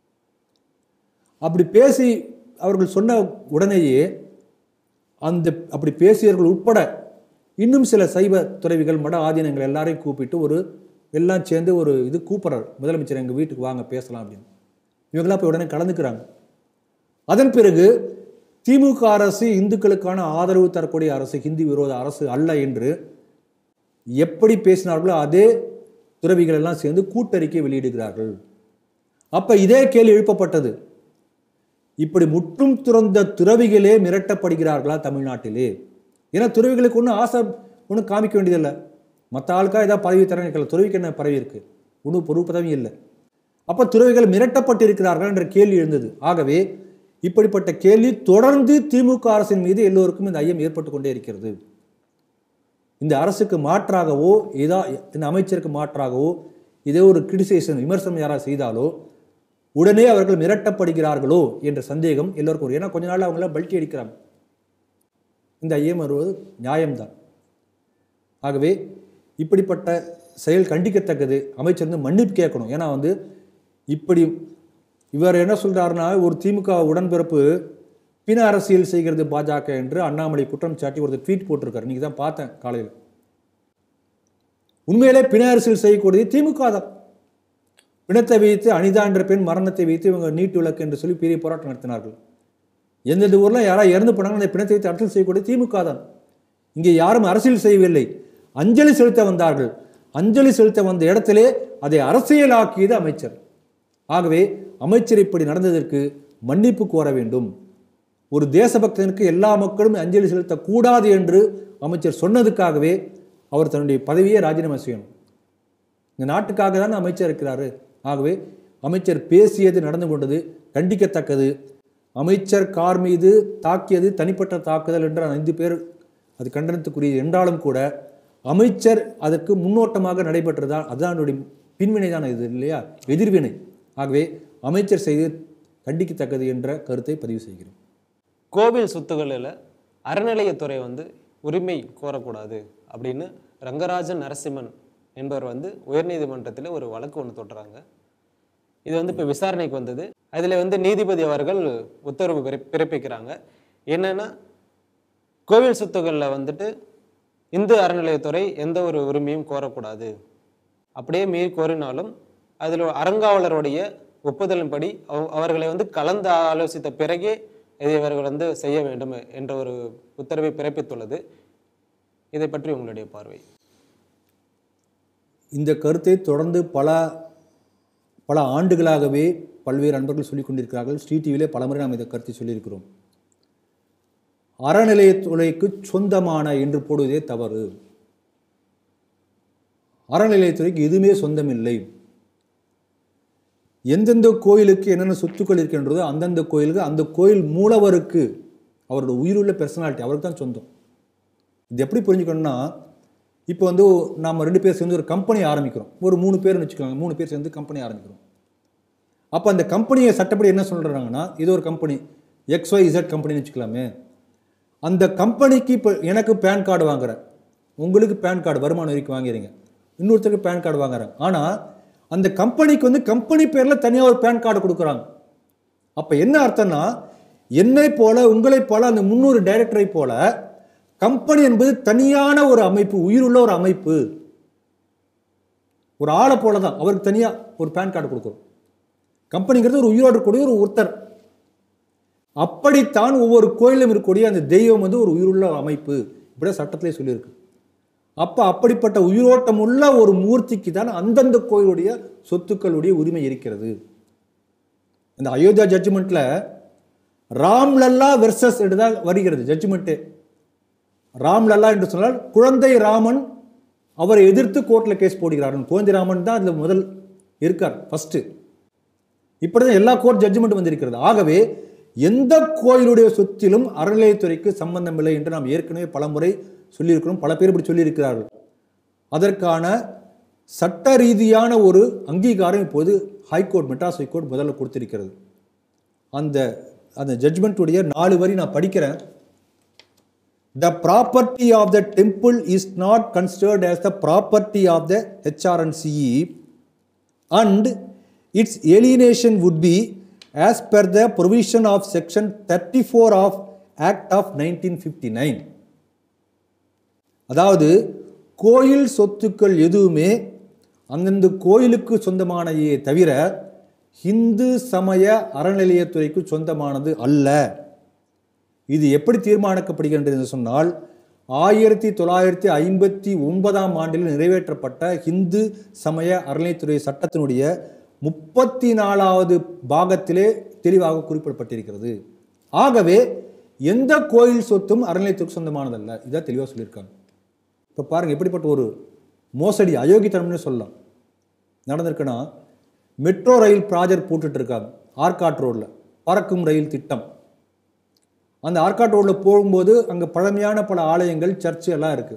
அப்படி பேசி அவர்கள் சொன்ன உடனேயே அந்த அப்படி பேசியவர்கள் உட்பட இன்னும் சில சைவ துறவிகள் மட ஆதீனங்கள் எல்லாரையும் கூப்பிட்டு ஒரு எல்லாம் சேர்ந்து ஒரு இது கூப்பிட்றாரு முதலமைச்சர் எங்கள் வீட்டுக்கு வாங்க பேசலாம் அப்படின்னு இவங்களாம் போய் உடனே கலந்துக்கிறாங்க அதன் பிறகு திமுக அரசு இந்துக்களுக்கான ஆதரவு தரக்கூடிய அரசு ஹிந்தி விரோத அரசு அல்ல என்று எப்படி பேசினார்களோ அதே துறவிகள் எல்லாம் சேர்ந்து கூட்டறிக்கை வெளியிடுகிறார்கள் அப்ப இதே கேள்வி எழுப்பப்பட்டது இப்படி முற்றும் துறந்த துறவிகளே மிரட்டப்படுகிறார்களா தமிழ்நாட்டிலே ஏன்னா துறவிகளுக்கு ஒன்றும் ஆசை ஒன்றும் காமிக்க வேண்டியதில்லை மற்ற ஆளுக்கா ஏதாவது பதவி தரேன் இருக்கல துறவிக்கு என்ன பதவி இருக்கு ஒன்றும் பொறுப்பு பதவி இல்லை அப்போ துறவிகள் மிரட்டப்பட்டிருக்கிறார்கள் என்ற கேள்வி எழுந்தது ஆகவே இப்படிப்பட்ட கேள்வி தொடர்ந்து திமுக அரசின் மீது எல்லோருக்கும் இந்த ஐயம் ஏற்பட்டு கொண்டே இருக்கிறது இந்த அரசுக்கு மாற்றாகவோ ஏதா இந்த அமைச்சருக்கு மாற்றாகவோ இதே ஒரு கிரிட்டிசைசன் விமர்சனம் யாராவது செய்தாலோ உடனே அவர்கள் மிரட்டப்படுகிறார்களோ என்ற சந்தேகம் எல்லோருக்கும் வரும் ஏன்னா கொஞ்ச நாள் அவங்கள பல்ட்டி அடிக்கிறாங்க இந்த ஐயம் வருவது நியாயம்தான் ஆகவே இப்படிப்பட்ட செயல் கண்டிக்கத்தக்கது அமைச்சர் வந்து மன்னிப்பு கேட்கணும் ஏன்னா வந்து இப்படி இவர் என்ன சொல்றாருன்னா ஒரு திமுக உடன்பிறப்பு பின அரசியல் செய்கிறது பாஜக என்று அண்ணாமலை குற்றம் சாட்டி ஒரு ட்வீட் போட்டிருக்காரு நீங்க தான் பார்த்தேன் காலையில் உண்மையிலே பின அரசியல் செய்யக்கூடியது திமுக தான் பிணத்தை வைத்து அனிதா என்ற பெண் மரணத்தை வைத்து இவங்க நீட்டு விளக்கு என்று சொல்லி பெரிய போராட்டம் நடத்தினார்கள் எந்தெந்த ஊரில் யாராவது இறந்து போனாங்க அந்த பிணத்தை வைத்து அரசியல் செய்யக்கூடிய திமுக தான் இங்கே யாரும் அரசியல் செய்யவில்லை அஞ்சலி செலுத்த வந்தார்கள் அஞ்சலி செலுத்த வந்த இடத்திலே அதை அரசியலாக்கியது அமைச்சர் ஆகவே அமைச்சர் இப்படி நடந்ததற்கு மன்னிப்பு கோர வேண்டும் ஒரு தேசபக்தனுக்கு எல்லா மக்களும் அஞ்சலி செலுத்தக்கூடாது என்று அமைச்சர் சொன்னதுக்காகவே அவர் தன்னுடைய பதவியை ராஜினாமா செய்யணும் இந்த நாட்டுக்காக தான் அமைச்சர் இருக்கிறாரு ஆகவே அமைச்சர் பேசியது நடந்து கொண்டது கண்டிக்கத்தக்கது அமைச்சர் கார் மீது தாக்கியது தனிப்பட்ட தாக்குதல் என்ற ஐந்து பேர் அது கண்டனத்துக்குரியது என்றாலும் கூட அமைச்சர் அதற்கு முன்னோட்டமாக நடைபெற்றதா அதுதான் என்னுடைய பின்வினை தான் இது இல்லையா எதிர்வினை ஆகவே அமைச்சர் செய்து கண்டிக்கத்தக்கது என்ற கருத்தை பதிவு செய்கிறேன் கோவில் சொத்துக்களில் அறநிலையத்துறை வந்து உரிமை கோரக்கூடாது அப்படின்னு ரங்கராஜன் நரசிம்மன் என்பவர் வந்து உயர்நீதிமன்றத்தில் ஒரு வழக்கு ஒன்று தொட்டுறாங்க இது வந்து இப்போ விசாரணைக்கு வந்தது அதில் வந்து நீதிபதி அவர்கள் உத்தரவு பிறப்- பிறப்பிக்கிறாங்க என்னன்னா கோவில் சொத்துக்களில் வந்துட்டு இந்து அறநிலையத்துறை எந்த ஒரு உரிமையும் கோரக்கூடாது அப்படியே மீறி கோரினாலும் அதில் அறங்காவலருடைய ஒப்புதலின்படி அவ- அவர்களை வந்து கலந்து ஆலோசித்த பிறகே இதை இவர்கள் வந்து செய்ய வேண்டும் என்ற ஒரு உத்தரவை பிறப்பித்துள்ளது இதை பற்றி உங்களுடைய பார்வை இந்த கருத்தை தொடர்ந்து பல பல ஆண்டுகளாகவே பல்வேறு நண்பர்கள் சொல்லிக் கொண்டிருக்கிறார்கள் ஸ்ரீ டிவியிலே பலமுறை நாம் இந்த கருத்தை சொல்லியிருக்கிறோம் அறநிலையத்துறைக்கு சொந்தமான என்று போடுவதே தவறு அறநிலையத்துறைக்கு எதுவுமே சொந்தமில்லை எந்தெந்த கோயிலுக்கு என்னென்ன சொத்துக்கள் இருக்கின்றதோ அந்தந்த கோயிலுக்கு அந்த கோயில் மூலவருக்கு அவரோட உயிருள்ள பர்சனாலிட்டி அவருக்கு தான் சொந்தம் இது எப்படி புரிஞ்சுக்கணும்னா இப்போ வந்து நாம் ரெண்டு பேர் சேர்ந்து ஒரு கம்பெனி ஆரம்பிக்கிறோம் ஒரு மூணு பேர்னு வச்சுக்கோங்க மூணு பேர் சேர்ந்து கம்பெனி ஆரம்பிக்கிறோம் அப்போ அந்த கம்பெனியை சட்டப்படி என்ன சொல்கிறாங்கன்னா இது ஒரு கம்பெனி எக்ஸ்ஒய் இசட் கம்பெனின்னு வச்சுக்கலாமே அந்த கம்பெனிக்கு இப்போ எனக்கு பேன் கார்டு வாங்குறேன் உங்களுக்கு பேன் கார்டு வருமான வரிக்கு வாங்கிறீங்க இன்னொருத்தருக்கு பேன் கார்டு வாங்குறேன் ஆனால் அந்த கம்பெனிக்கு வந்து கம்பெனி பேரில் தனியாக ஒரு பேன் கார்டு கொடுக்குறாங்க அப்போ என்ன அர்த்தம்னா என்னை போல உங்களைப் போல அந்த முன்னூறு டைரக்டரை போல கம்பெனி என்பது தனியான ஒரு அமைப்பு உயிருள்ள ஒரு அமைப்பு ஒரு ஆளை போல தான் அவருக்கு தனியாக ஒரு பேன் கார்டு கொடுக்குறோம் கம்பெனிங்கிறது ஒரு உயிரோடு இருக்கக்கூடிய ஒரு ஒருத்தர் அப்படித்தான் ஒவ்வொரு கோயிலும் இருக்கக்கூடிய அந்த தெய்வம் வந்து ஒரு உயிருள்ள அமைப்பு இப்படியே சட்டத்திலே சொல்லியிருக்கு அப்போ அப்படிப்பட்ட உயிரோட்டம் உள்ள ஒரு மூர்த்திக்கு தான் அந்தந்த கோயிலுடைய சொத்துக்களுடைய உரிமை இருக்கிறது இந்த அயோத்தியா ஜட்ஜ்மெண்ட்ல ராம்லல்லா வெர்சஸ் தான் வருகிறது ஜட்ஜ்மெண்ட்டே ராம்லல்லா என்று சொன்னால் குழந்தை ராமன் அவரை எதிர்த்து கோர்ட்டில் கேஸ் போடுகிறார் குழந்தை ராமன் தான் அதில் முதல் இருக்கார் ஃபர்ஸ்ட் இப்படிதான் எல்லா கோர்ட் ஜட்ஜ்மெண்ட் வந்திருக்கிறது ஆகவே எந்த கோயிலுடைய சொத்திலும் அறநிலையத்துறைக்கு சம்பந்தம் இல்லை என்று நாம் ஏற்கனவே பலமுறை சொல்லியிருக்கிறோம் பல பேர் இப்படி சொல்லியிருக்கிறார்கள் அதற்கான சட்ட ரீதியான ஒரு அங்கீகாரம் இப்போது ஹைகோர்ட் மெட்ராஸ் ஹைகோர்ட் முதல்ல கொடுத்திருக்கிறது அந்த அந்த ஜட்ஜ்மெண்ட்டுடைய நாலு வரி நான் படிக்கிறேன் the property of the temple is not considered as the property of the HR and CE and its alienation would be as per the provision of section 34 of act of 1959 அதாவது கோயில் சொத்துக்கள் எதுவுமே அந்தந்த கோயிலுக்கு சொந்தமானதையே தவிர இந்து சமய அறநிலையத்துறைக்கு சொந்தமானது அல்ல இது எப்படி தீர்மானிக்கப்படுகின்றது என்று சொன்னால் ஆயிரத்தி தொள்ளாயிரத்தி ஐம்பத்தி ஒன்பதாம் ஆண்டில் நிறைவேற்றப்பட்ட இந்து சமய அறநிலையத்துறை சட்டத்தினுடைய முப்பத்தி நாலாவது பாகத்திலே தெளிவாக குறிப்பிடப்பட்டிருக்கிறது ஆகவே எந்த கோயில் சொத்தும் அறநிலையத்துக்கு சொந்தமானதல்ல இதான் தெளிவாக சொல்லியிருக்காங்க இப்போ பாருங்க எப்படிப்பட்ட ஒரு மோசடி அயோக்கியத்தனம்னு சொல்லலாம் நடந்திருக்குன்னா மெட்ரோ ரயில் ப்ராஜெக்ட் போட்டுட்டு இருக்காங்க ஆர்காட் ரோட்ல பறக்கும் ரயில் திட்டம் அந்த ஆர்காட் ரோட்ல போகும்போது அங்கே பழமையான பல ஆலயங்கள் சர்ச்சு எல்லாம் இருக்கு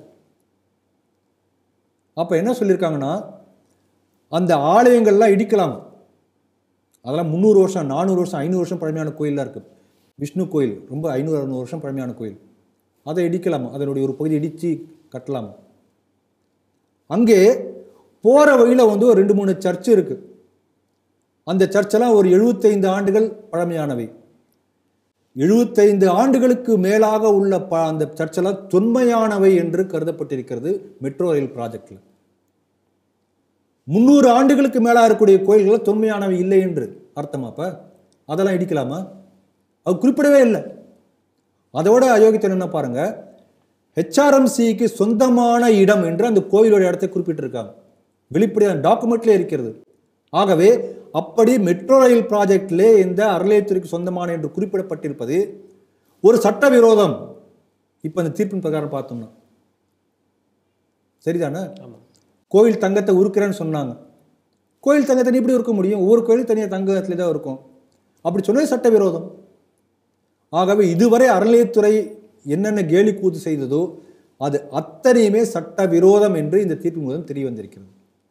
அப்போ என்ன சொல்லியிருக்காங்கன்னா அந்த ஆலயங்கள்லாம் இடிக்கலாம் அதெல்லாம் முந்நூறு வருஷம் நானூறு வருஷம் ஐநூறு வருஷம் பழமையான கோயில்லாம் இருக்கு விஷ்ணு கோயில் ரொம்ப ஐநூறு அறுநூறு வருஷம் பழமையான கோயில் அதை இடிக்கலாம் அதனுடைய ஒரு பகுதி இடித்து கட்டலாம் அங்கே போகிற வழியில் வந்து ஒரு ரெண்டு மூணு சர்ச் இருக்கு அந்த சர்ச்செல்லாம் ஒரு எழுபத்தைந்து ஆண்டுகள் பழமையானவை எழுபத்தைந்து ஆண்டுகளுக்கு மேலாக உள்ள ப அந்த சர்ச்செல்லாம் தொன்மையானவை என்று கருதப்பட்டிருக்கிறது மெட்ரோ ரயில் ப்ராஜெக்டில் முந்நூறு ஆண்டுகளுக்கு மேலாக இருக்கக்கூடிய கோயில்கள் தொன்மையானவை இல்லை என்று அர்த்தமாப்ப அதெல்லாம் இடிக்கலாமா அது குறிப்பிடவே இல்லை அதோட அயோக்கியத்தனம் என்ன பாருங்க ஹெச்ஆர்எம்சிக்கு சொந்தமான இடம் என்று அந்த கோயிலோட இடத்தை குறிப்பிட்டிருக்காங்க வெளிப்படையான டாக்குமெண்ட்லேயே இருக்கிறது ஆகவே அப்படி மெட்ரோ ரயில் ப்ராஜெக்டிலே இந்த அறநிலையத்துறைக்கு சொந்தமான என்று குறிப்பிடப்பட்டிருப்பது ஒரு சட்டவிரோதம் இப்போ அந்த தீர்ப்பின் பிரகாரம் பார்த்தோம்னா சரிதானே ஆமாம் கோயில் தங்கத்தை உருக்குறேன்னு சொன்னாங்க கோயில் தங்கத்தை நீ எப்படி இருக்க முடியும் ஒவ்வொரு கோயிலும் தனியாக தங்கத்தில் தான் இருக்கும் அப்படி சொன்னது சட்டவிரோதம் ஆகவே இதுவரை அறநிலையத்துறை என்னென்ன கேலி கூத்து செய்ததோ அது அத்தனையுமே சட்டவிரோதம் என்று இந்த தீர்ப்பு மூலம் தெரிய வந்திருக்கிறது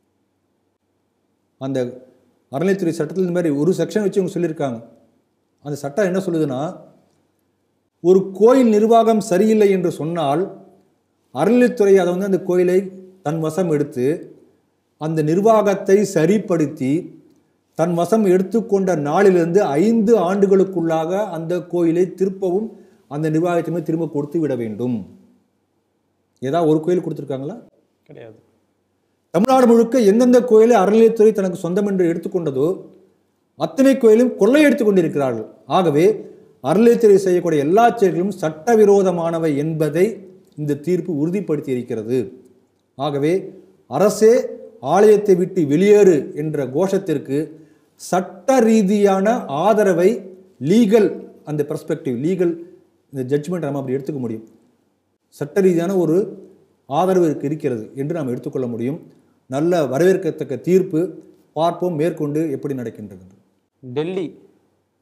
அந்த அறநிலையத்துறை சட்டத்தில் இந்த மாதிரி ஒரு செக்ஷன் வச்சு அவங்க சொல்லியிருக்காங்க அந்த சட்டம் என்ன சொல்லுதுன்னா ஒரு கோயில் நிர்வாகம் சரியில்லை என்று சொன்னால் அறநிலைத்துறை அதை வந்து அந்த கோயிலை தன் வசம் எடுத்து அந்த நிர்வாகத்தை சரிப்படுத்தி தன் வசம் எடுத்துக்கொண்ட நாளிலிருந்து ஐந்து ஆண்டுகளுக்குள்ளாக அந்த கோயிலை திருப்பவும் அந்த நிர்வாகத்தையுமே திரும்ப கொடுத்து விட வேண்டும் ஏதாவது ஒரு கோயில் கொடுத்துருக்காங்களா கிடையாது தமிழ்நாடு முழுக்க எந்தெந்த கோயிலை அறநிலையத்துறை தனக்கு சொந்தம் என்று எடுத்துக்கொண்டதோ அத்தனை கோயிலும் கொள்ளையடித்துக் கொண்டிருக்கிறார்கள் ஆகவே அறநிலையத்துறை செய்யக்கூடிய எல்லா செயல்களும் சட்டவிரோதமானவை என்பதை இந்த தீர்ப்பு உறுதிப்படுத்தி இருக்கிறது ஆகவே அரசே ஆலயத்தை விட்டு வெளியேறு என்ற கோஷத்திற்கு சட்ட ரீதியான ஆதரவை லீகல் அந்த பெர்ஸ்பெக்டிவ் லீகல் இந்த ஜட்ஜ்மெண்ட் நம்ம அப்படி எடுத்துக்க முடியும் சட்ட ரீதியான ஒரு ஆதரவு இருக்கு- இருக்கிறது என்று நாம் எடுத்துக்கொள்ள முடியும் நல்ல வரவேற்கத்தக்க தீர்ப்பு பார்ப்போம் மேற்கொண்டு எப்படி நடக்கின்றது டெல்லி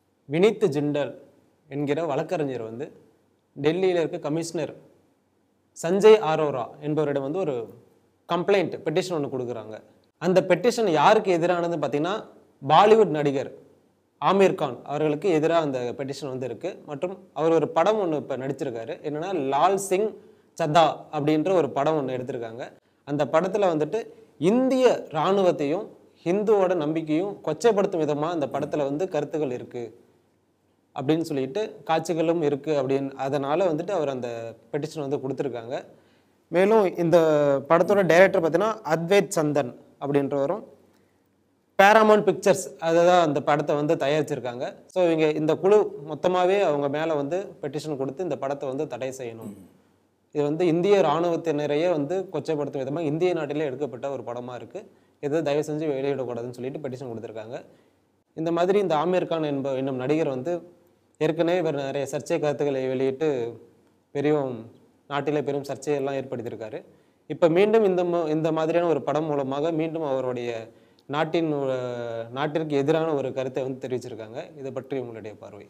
வினித் ஜிண்டல் என்கிற வழக்கறிஞர் வந்து டெல்லியில் இருக்க கமிஷனர் சஞ்சய் ஆரோரா என்பவரிடம் வந்து ஒரு கம்ப்ளைண்ட் பெட்டிஷன் ஒன்று கொடுக்குறாங்க அந்த பெட்டிஷன் யாருக்கு எதிரானது பார்த்தீங்கன்னா பாலிவுட் நடிகர் ஆமீர் கான் அவர்களுக்கு எதிராக அந்த பெட்டிஷன் வந்து இருக்கு மற்றும் அவர் ஒரு படம் ஒன்று இப்போ நடிச்சிருக்காரு என்னன்னா லால் சிங் சத்தா அப்படின்ற ஒரு படம் ஒன்று எடுத்திருக்காங்க அந்த படத்தில் வந்துட்டு இந்திய இராணுவத்தையும் ஹிந்துவோட நம்பிக்கையும் கொச்சைப்படுத்தும் விதமாக அந்த படத்தில் வந்து கருத்துக்கள் இருக்குது அப்படின்னு சொல்லிட்டு காட்சிகளும் இருக்குது அப்படின்னு அதனால் வந்துட்டு அவர் அந்த பெட்டிஷன் வந்து கொடுத்துருக்காங்க மேலும் இந்த படத்தோட டைரக்டர் பார்த்தீங்கன்னா அத்வைத் சந்தன் அப்படின்றவரும் பேராமௌண்ட் பிக்சர்ஸ் அதுதான் அந்த படத்தை வந்து தயாரிச்சிருக்காங்க ஸோ இவங்க இந்த குழு மொத்தமாகவே அவங்க மேலே வந்து பெட்டிஷன் கொடுத்து இந்த படத்தை வந்து தடை செய்யணும் இது வந்து இந்திய இராணுவத்தினரையே வந்து கொச்சைப்படுத்தும் விதமாக இந்திய நாட்டிலே எடுக்கப்பட்ட ஒரு படமாக இருக்குது இதை தயவு செஞ்சு வெளியிடக்கூடாதுன்னு சொல்லிட்டு பெட்டிஷன் கொடுத்துருக்காங்க இந்த மாதிரி இந்த ஆமீர் கான் என்ப என்னும் நடிகர் வந்து ஏற்கனவே இவர் நிறைய சர்ச்சை கருத்துக்களை வெளியிட்டு பெரும் நாட்டிலே பெரும் சர்ச்சையெல்லாம் ஏற்படுத்தியிருக்காரு இப்போ மீண்டும் இந்த ம- இந்த மாதிரியான ஒரு படம் மூலமாக மீண்டும் அவருடைய நாட்டின் அஹ், நாட்டிற்கு எதிரான ஒரு கருத்தை வந்து தெரிவிச்சிருக்காங்க இதை பற்றி உங்களுடைய பார்வை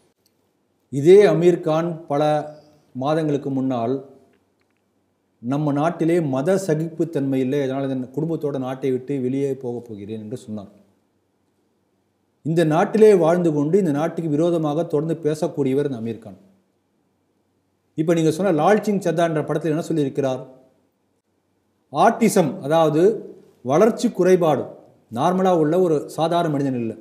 இதே அமீர் கான் பல மாதங்களுக்கு முன்னால் நம்ம நாட்டிலே மத சகிப்புத்தன்மை இல்லை அதனால் இந்த குடும்பத்தோட நாட்டை விட்டு வெளியே போகப் போகிறேன் என்று சொன்னார் இந்த நாட்டிலே வாழ்ந்து கொண்டு இந்த நாட்டுக்கு விரோதமாக தொடர்ந்து பேசக்கூடியவர் இந்த அமீர் கான் இப்போ நீங்கள் சொன்ன லால் சிங் சத்தா என்ற படத்தில் என்ன சொல்லியிருக்கிறார் ஆட்டிசம் அதாவது வளர்ச்சி குறைபாடு நார்மலாக உள்ள ஒரு சாதாரண மனிதன் இல்லை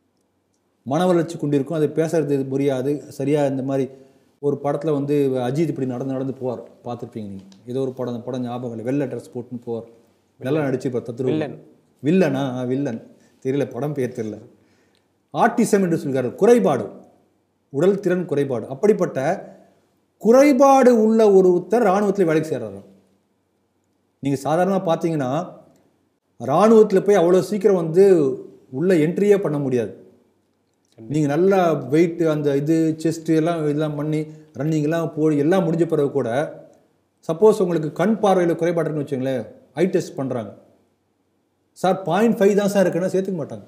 மன வளர்ச்சி கொண்டிருக்கும் அது பேசுறது புரியாது சரியாக இந்த மாதிரி ஒரு படத்தில் வந்து அஜித் இப்படி நடந்து நடந்து போவார் பார்த்துருப்பீங்க நீங்கள் ஏதோ ஒரு படம் அந்த படம் ஞாபகம் இல்லை வெள்ளை ட்ரெஸ் போட்டுன்னு போவார் நல்லா நடிச்சு இப்போ தத்துரு வில்லன். வில்லனா ஆ, வில்லன் தெரியல படம் பேர் தெரியல ஆட்டிசம் என்று சொல்கிறார்கள் குறைபாடு உடல் திறன் குறைபாடு அப்படிப்பட்ட குறைபாடு உள்ள ஒருத்தர் இராணுவத்தில் வேலைக்கு சேர்றாரு நீங்கள் சாதாரணமாக பார்த்தீங்கன்னா இராணுவத்தில் போய் அவ்வளோ சீக்கிரம் வந்து உள்ள என்ட்ரியே பண்ண முடியாது நீங்கள் நல்லா வெயிட் அந்த இது செஸ்ட்டு எல்லாம் இதெல்லாம் பண்ணி ரன்னிங் எல்லாம் போய் எல்லாம் முடிஞ்ச பிறகு கூட சப்போஸ் உங்களுக்கு கண் பார்வையில் குறைபாடு இருக்குன்னு வச்சுங்களேன் ஐ டெஸ்ட் பண்ணுறாங்க சார் பாயிண்ட் ஃபைவ் தான் சார் இருக்குன்னா சேர்த்துக்க மாட்டாங்க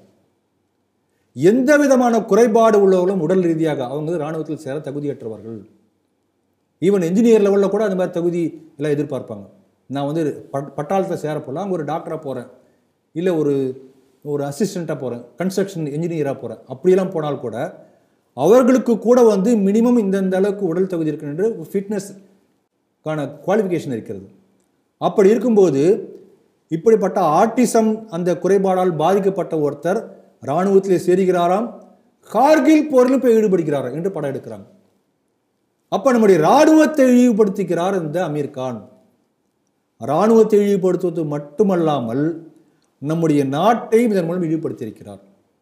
எந்த விதமான குறைபாடு உள்ளவர்களும் உடல் ரீதியாக அவங்க வந்து இராணுவத்தில் சேர தகுதியற்றவர்கள் ஈவன் என்ஜினியர் லெவலில் கூட அந்த மாதிரி தகுதி எல்லாம் எதிர்பார்ப்பாங்க நான் வந்து பட் பட்டாளத்தில் சேர போகலாம் அங்கே ஒரு டாக்டராக போகிறேன் இல்லை ஒரு ஒரு அசிஸ்டண்ட்டாக போகிறேன் கன்ஸ்ட்ரக்ஷன் இன்ஜினியராக போகிறேன் அப்படியெல்லாம் போனால் கூட அவர்களுக்கு கூட வந்து மினிமம் இந்தந்த அளவுக்கு உடல் தகுதி இருக்குன்னு ஃபிட்னஸ் கான குவாலிஃபிகேஷன் இருக்கிறது அப்படி இருக்கும்போது இப்படிப்பட்ட ஆட்டிசம் அந்த குறைபாடால் பாதிக்கப்பட்ட ஒருத்தர் இராணுவத்திலே சேருகிறாராம் கார்கில் போரிலும் போய் ஈடுபடுகிறாராம் என்று படம் எடுக்கிறாங்க அப்ப நம்முடைய இராணுவத்தை இழிவுபடுத்துகிறார் இந்த அமீர் கான் இராணுவத்தை இழிவுபடுத்துவது மட்டுமல்லாமல் நம்முடைய நாட்டையும் இதன் மூலம் இழிவுபடுத்தியிருக்கிறார்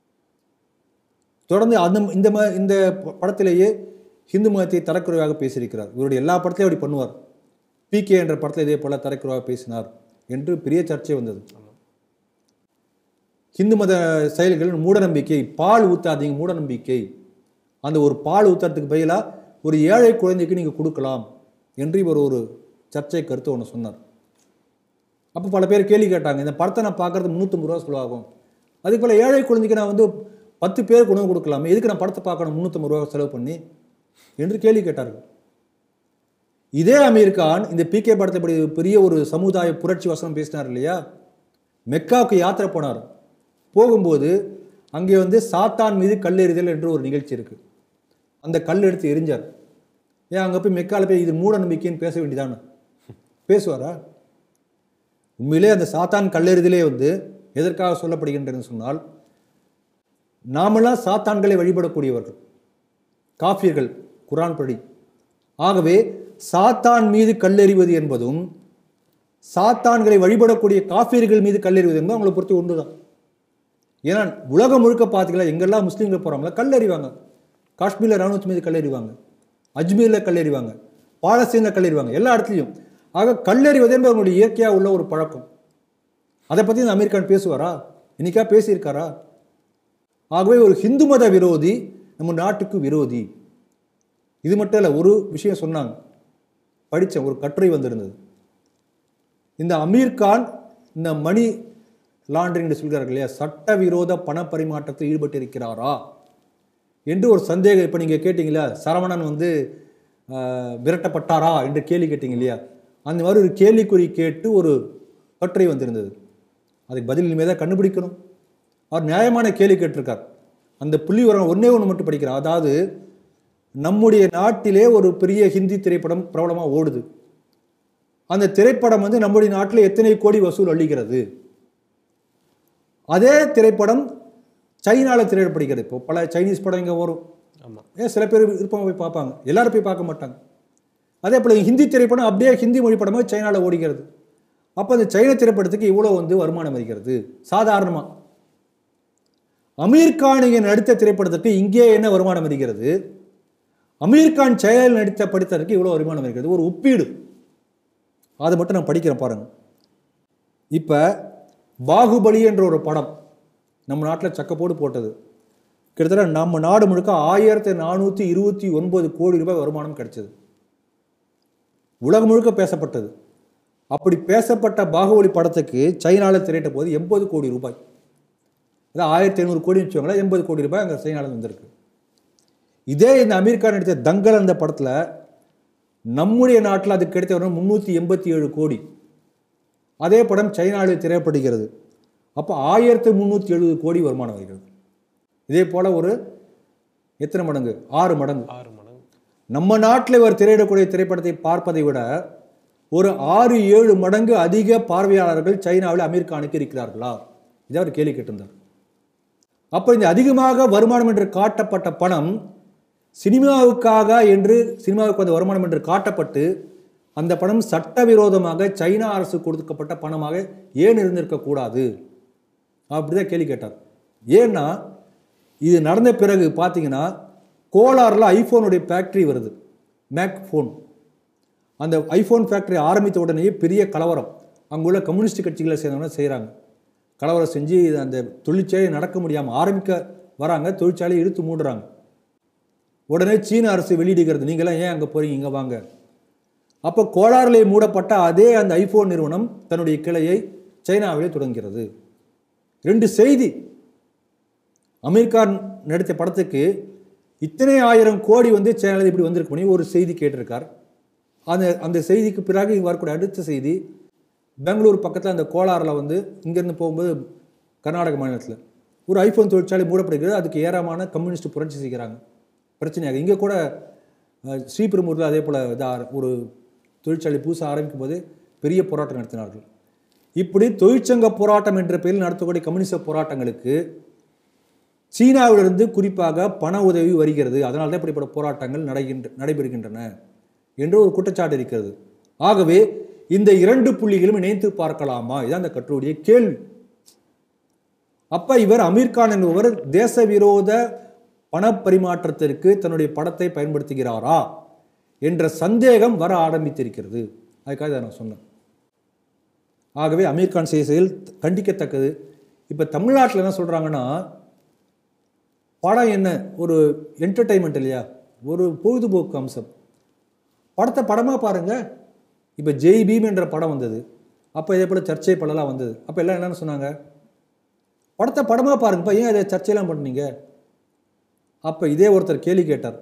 தொடர்ந்து அந்த இந்த ம- இந்த ப- படத்திலேயே ஹிந்து மதத்தை தரக்குறைவாக பேசியிருக்கிறார் இவருடைய எல்லா படத்திலையும் அப்படி பண்ணுவார் பிகே என்ற படத்தில் இதே போல தரக்குறைவாக பேசினார் என்று பெரிய சர்ச்சை வந்தது ஹிந்து மத செயல்கள் மூடநம்பிக்கை பால் ஊத்தாதீங்க மூடநம்பிக்கை அந்த ஒரு பால் ஊத்துறதுக்கு பதிலாக ஒரு ஏழை குழந்தைக்கு நீங்கள் கொடுக்கலாம் என்று இவர் ஒரு சர்ச்சை கருத்து ஒன்று சொன்னார் அப்போ பல பேர் கேள்வி கேட்டாங்க இந்த படத்தை நான் பார்க்கறது முந்நூற்றம்பது ரூபா செலவாகும் அதுக்கு போல் ஏழை குழந்தைக்கு நான் வந்து பத்து பேருக்கு உணவு கொடுக்கலாமே எதுக்கு நான் படத்தை பார்க்கணும் முந்நூற்றம்பது ரூபா செலவு பண்ணி என்று கேள்வி கேட்டார்கள் இதே அமீர் கான் இந்த பிகே படத்தை இப்படி பெரிய ஒரு சமுதாய புரட்சி வசனம் பேசினார் இல்லையா மெக்காவுக்கு யாத்திரை போனார் போகும்போது அங்கே வந்து சாத்தான் மீது கல்லெறிதல் என்று ஒரு நிகழ்ச்சி இருக்கு அந்த கல் எடுத்து எரிஞ்சார் ஏன் அங்கே போய் மெக்கால போய் இது மூட நம்பிக்கைன்னு பேச வேண்டியதானே பேசுவாரா உண்மையிலே அந்த சாத்தான் கல்லெறிதலே வந்து எதற்காக சொல்லப்படுகின்றதுன்னு சொன்னால் நாமெல்லாம் சாத்தான்களை வழிபடக்கூடியவர்கள் காஃபியர்கள் குரான் படி ஆகவே சாத்தான் மீது கல்லெறிவது என்பதும் சாத்தான்களை வழிபடக்கூடிய காஃபியர்கள் மீது கல்லெறிவது என்பதும் அவங்களை பொறுத்து ஒன்றுதான் ஏன்னா உலகம் முழுக்க பார்த்தீங்களா எங்கெல்லாம் முஸ்லீம்கள் போகிறாங்களோ கல்லெறிவாங்க காஷ்மீரில் ராணுவத்து மீது கல்லெறிவாங்க அஜ்மீரில் கல்லெறிவாங்க பாலஸ்தீனில் கல்லெறிவாங்க எல்லா இடத்துலையும் ஆக கல்லெறிவது என்பது அவங்களுடைய இயற்கையாக உள்ள ஒரு பழக்கம் அதை பற்றி இந்த அமீர் கான் பேசுவாரா இன்னைக்கா பேசியிருக்காரா ஆகவே ஒரு ஹிந்து மத விரோதி நம்ம நாட்டுக்கு விரோதி இது மட்டும் இல்லை ஒரு விஷயம் சொன்னாங்க படித்தேன் ஒரு கட்டுரை வந்திருந்தது இந்த அமீர் கான் இந்த மணி லாண்டரிங் சொல்கிறார்கள் இல்லையா சட்டவிரோத பண பரிமாற்றத்தில் ஈடுபட்டு இருக்கிறாரா என்று ஒரு சந்தேகம் இப்போ நீங்கள் கேட்டீங்களா சரவணன் வந்து ஆஹ், விரட்டப்பட்டாரா என்று கேள்வி கேட்டீங்க இல்லையா அந்த மாதிரி ஒரு கேள்விக்குறி கேட்டு ஒரு கட்டுரை வந்திருந்தது அதுக்கு பதில் இனிமேல் தான் கண்டுபிடிக்கணும் அவர் நியாயமான கேள்வி கேட்டிருக்கார் அந்த புள்ளி உரம் ஒன்றே ஒன்று மட்டும் படிக்கிறார் அதாவது நம்முடைய நாட்டிலே ஒரு பெரிய ஹிந்தி திரைப்படம் பிரபலமாக ஓடுது அந்த திரைப்படம் வந்து நம்முடைய நாட்டில் எத்தனை கோடி வசூல் அளிக்கிறது அதே திரைப்படம் சைனாவில் திரையிடப்படுகிறது இப்போ பல சைனீஸ் படம் இங்கே வரும் ஆமாம் ஏன் சில பேர் விருப்பமாக போய் பார்ப்பாங்க எல்லாரும் போய் பார்க்க மாட்டாங்க அதே போல் ஹிந்தி திரைப்படம் அப்படியே ஹிந்தி மொழி படமாக சைனாவில் ஓடிக்கிறது அப்போ அந்த சைன திரைப்படத்துக்கு இவ்வளோ வந்து வருமானம் வருகிறது சாதாரணமாக அமீர் கான் இங்கே நடித்த திரைப்படத்துக்கு இங்கே என்ன வருமானம் வருகிறது அமீர் கான் செயலில் நடித்த படித்ததற்கு இவ்வளோ வருமானம் இருக்கிறது ஒரு ஒப்பீடு அதை மட்டும் நான் படிக்கிறேன் பாருங்க இப்போ பாகுபலி என்ற ஒரு படம் நம்ம நாட்டில் சக்கப்போடு போட்டது கிட்டத்தட்ட நம்ம நாடு முழுக்க ஆயிரத்தி நானூற்றி இருபத்தி ஒன்பது கோடி ரூபாய் வருமானம் கிடைச்சது உலகம் முழுக்க பேசப்பட்டது அப்படி பேசப்பட்ட பாகுபலி படத்துக்கு சைனாவில் திரையிட்ட போது எண்பது கோடி ரூபாய் அதான் ஆயிரத்தி ஐநூறு கோடி வச்சுக்கோங்களேன் எண்பது கோடி ரூபாய் அங்கே சைனாவில் வந்திருக்கு இதே இந்த அமெரிக்கா நடித்த தங்கல் அந்த படத்தில் நம்முடைய நாட்டில் அதுக்கு கிடைத்த வரும் முந்நூற்றி எண்பத்தி ஏழு கோடி அதே படம் சைனாவில் திரையப்படுகிறது அப்போ ஆயிரத்து முந்நூற்றி எழுபது கோடி வருமானம் வருகிறது இதே போல் ஒரு எத்தனை மடங்கு ஆறு மடங்கு ஆறு மடங்கு நம்ம நாட்டில் இவர் திரையிடக்கூடிய திரைப்படத்தை பார்ப்பதை விட ஒரு ஆறு ஏழு மடங்கு அதிக பார்வையாளர்கள் சைனாவில் அமீர்கானுக்கு இருக்கிறார்களா இதை அவர் கேள்வி கேட்டிருந்தார் அப்போ இந்த அதிகமாக வருமானம் என்று காட்டப்பட்ட பணம் சினிமாவுக்காக என்று சினிமாவுக்கு அந்த வருமானம் என்று காட்டப்பட்டு அந்த பணம் சட்டவிரோதமாக சைனா அரசு கொடுக்கப்பட்ட பணமாக ஏன் இருந்திருக்கக்கூடாது அப்படிதான் கேள்வி கேட்டார் ஏன்னா இது நடந்த பிறகு பார்த்தீங்கன்னா கோலாரில் ஐஃபோனுடைய ஃபேக்ட்ரி வருது மேக் ஃபோன் அந்த ஐஃபோன் ஃபேக்ட்ரி ஆரம்பித்த உடனேயே பெரிய கலவரம் அங்குள்ள கம்யூனிஸ்ட் கட்சிகளை சேர்ந்தவங்க செய்கிறாங்க கலவரம் செஞ்சு இது அந்த தொழிற்சாலை நடக்க முடியாமல் ஆரம்பிக்க வராங்க தொழிற்சாலையை இழுத்து மூடுறாங்க உடனே சீன அரசு வெளியிடுகிறது நீங்களாம் ஏன் அங்கே போறீங்க இங்கே வாங்க அப்போ கோலாரிலே மூடப்பட்ட அதே அந்த ஐஃபோன் நிறுவனம் தன்னுடைய கிளையை சைனாவிலே தொடங்குகிறது ரெண்டு செய்தி அமீர் கான் நடித்த படத்துக்கு இத்தனை ஆயிரம் கோடி வந்து சேனல் இப்படி வந்திருக்கு பண்ணி ஒரு செய்தி கேட்டிருக்கார் அந்த அந்த செய்திக்கு பிறகு வரக்கூடிய அடுத்த செய்தி பெங்களூர் பக்கத்தில் அந்த கோலாரில் வந்து இங்கேருந்து போகும்போது கர்நாடக மாநிலத்தில் ஒரு ஐஃபோன் தொழிற்சாலை மூடப்படுகிறது அதுக்கு ஏராளமான கம்யூனிஸ்ட் புரட்சி செய்கிறாங்க பிரச்சனையாக இங்கே கூட அஹ், ஸ்ரீபெரும்பூரில் அதே போல் இதாக ஒரு தொழிற்சாலை புதுசாக ஆரம்பிக்கும் போது பெரிய போராட்டம் நடத்தினார்கள் இப்படி தொழிற்சங்க போராட்டம் என்ற பெயரில் நடத்தக்கூடிய கம்யூனிச போராட்டங்களுக்கு சீனாவிலிருந்து குறிப்பாக பண உதவி வருகிறது அதனால தான் இப்படிப்பட்ட போராட்டங்கள் நடைகின்ற நடைபெறுகின்றன என்று ஒரு குற்றச்சாட்டு இருக்கிறது ஆகவே இந்த இரண்டு புள்ளிகளும் இணைத்து பார்க்கலாமா இதான் அந்த கட்டுரையுடைய கேள்வி அப்ப இவர் அமீர் கான் என்பவர் தேச விரோத பணப்பரிமாற்றத்திற்கு தன்னுடைய படத்தை பயன்படுத்துகிறாரா என்ற சந்தேகம் வர ஆரம்பித்திருக்கிறது அதுக்காக இதை நான் சொன்னேன் ஆகவே அமீர் கான் செய்த செயல் கண்டிக்கத்தக்கது இப்போ தமிழ்நாட்டில் என்ன சொல்கிறாங்கன்னா படம் என்ன ஒரு என்டர்டைன்மெண்ட் இல்லையா ஒரு பொழுதுபோக்கு அம்சம் படத்தை படமாக பாருங்க இப்போ ஜெய் பீம் என்ற படம் வந்தது அப்போ இதே போல் சர்ச்சை படம்லாம் வந்தது அப்போ எல்லாம் என்னன்னு சொன்னாங்க படத்தை படமாக பாருங்கப்பா ஏன் அதை சர்ச்சையெல்லாம் பண்ணீங்க அப்போ இதே ஒருத்தர் கேள்வி கேட்டார்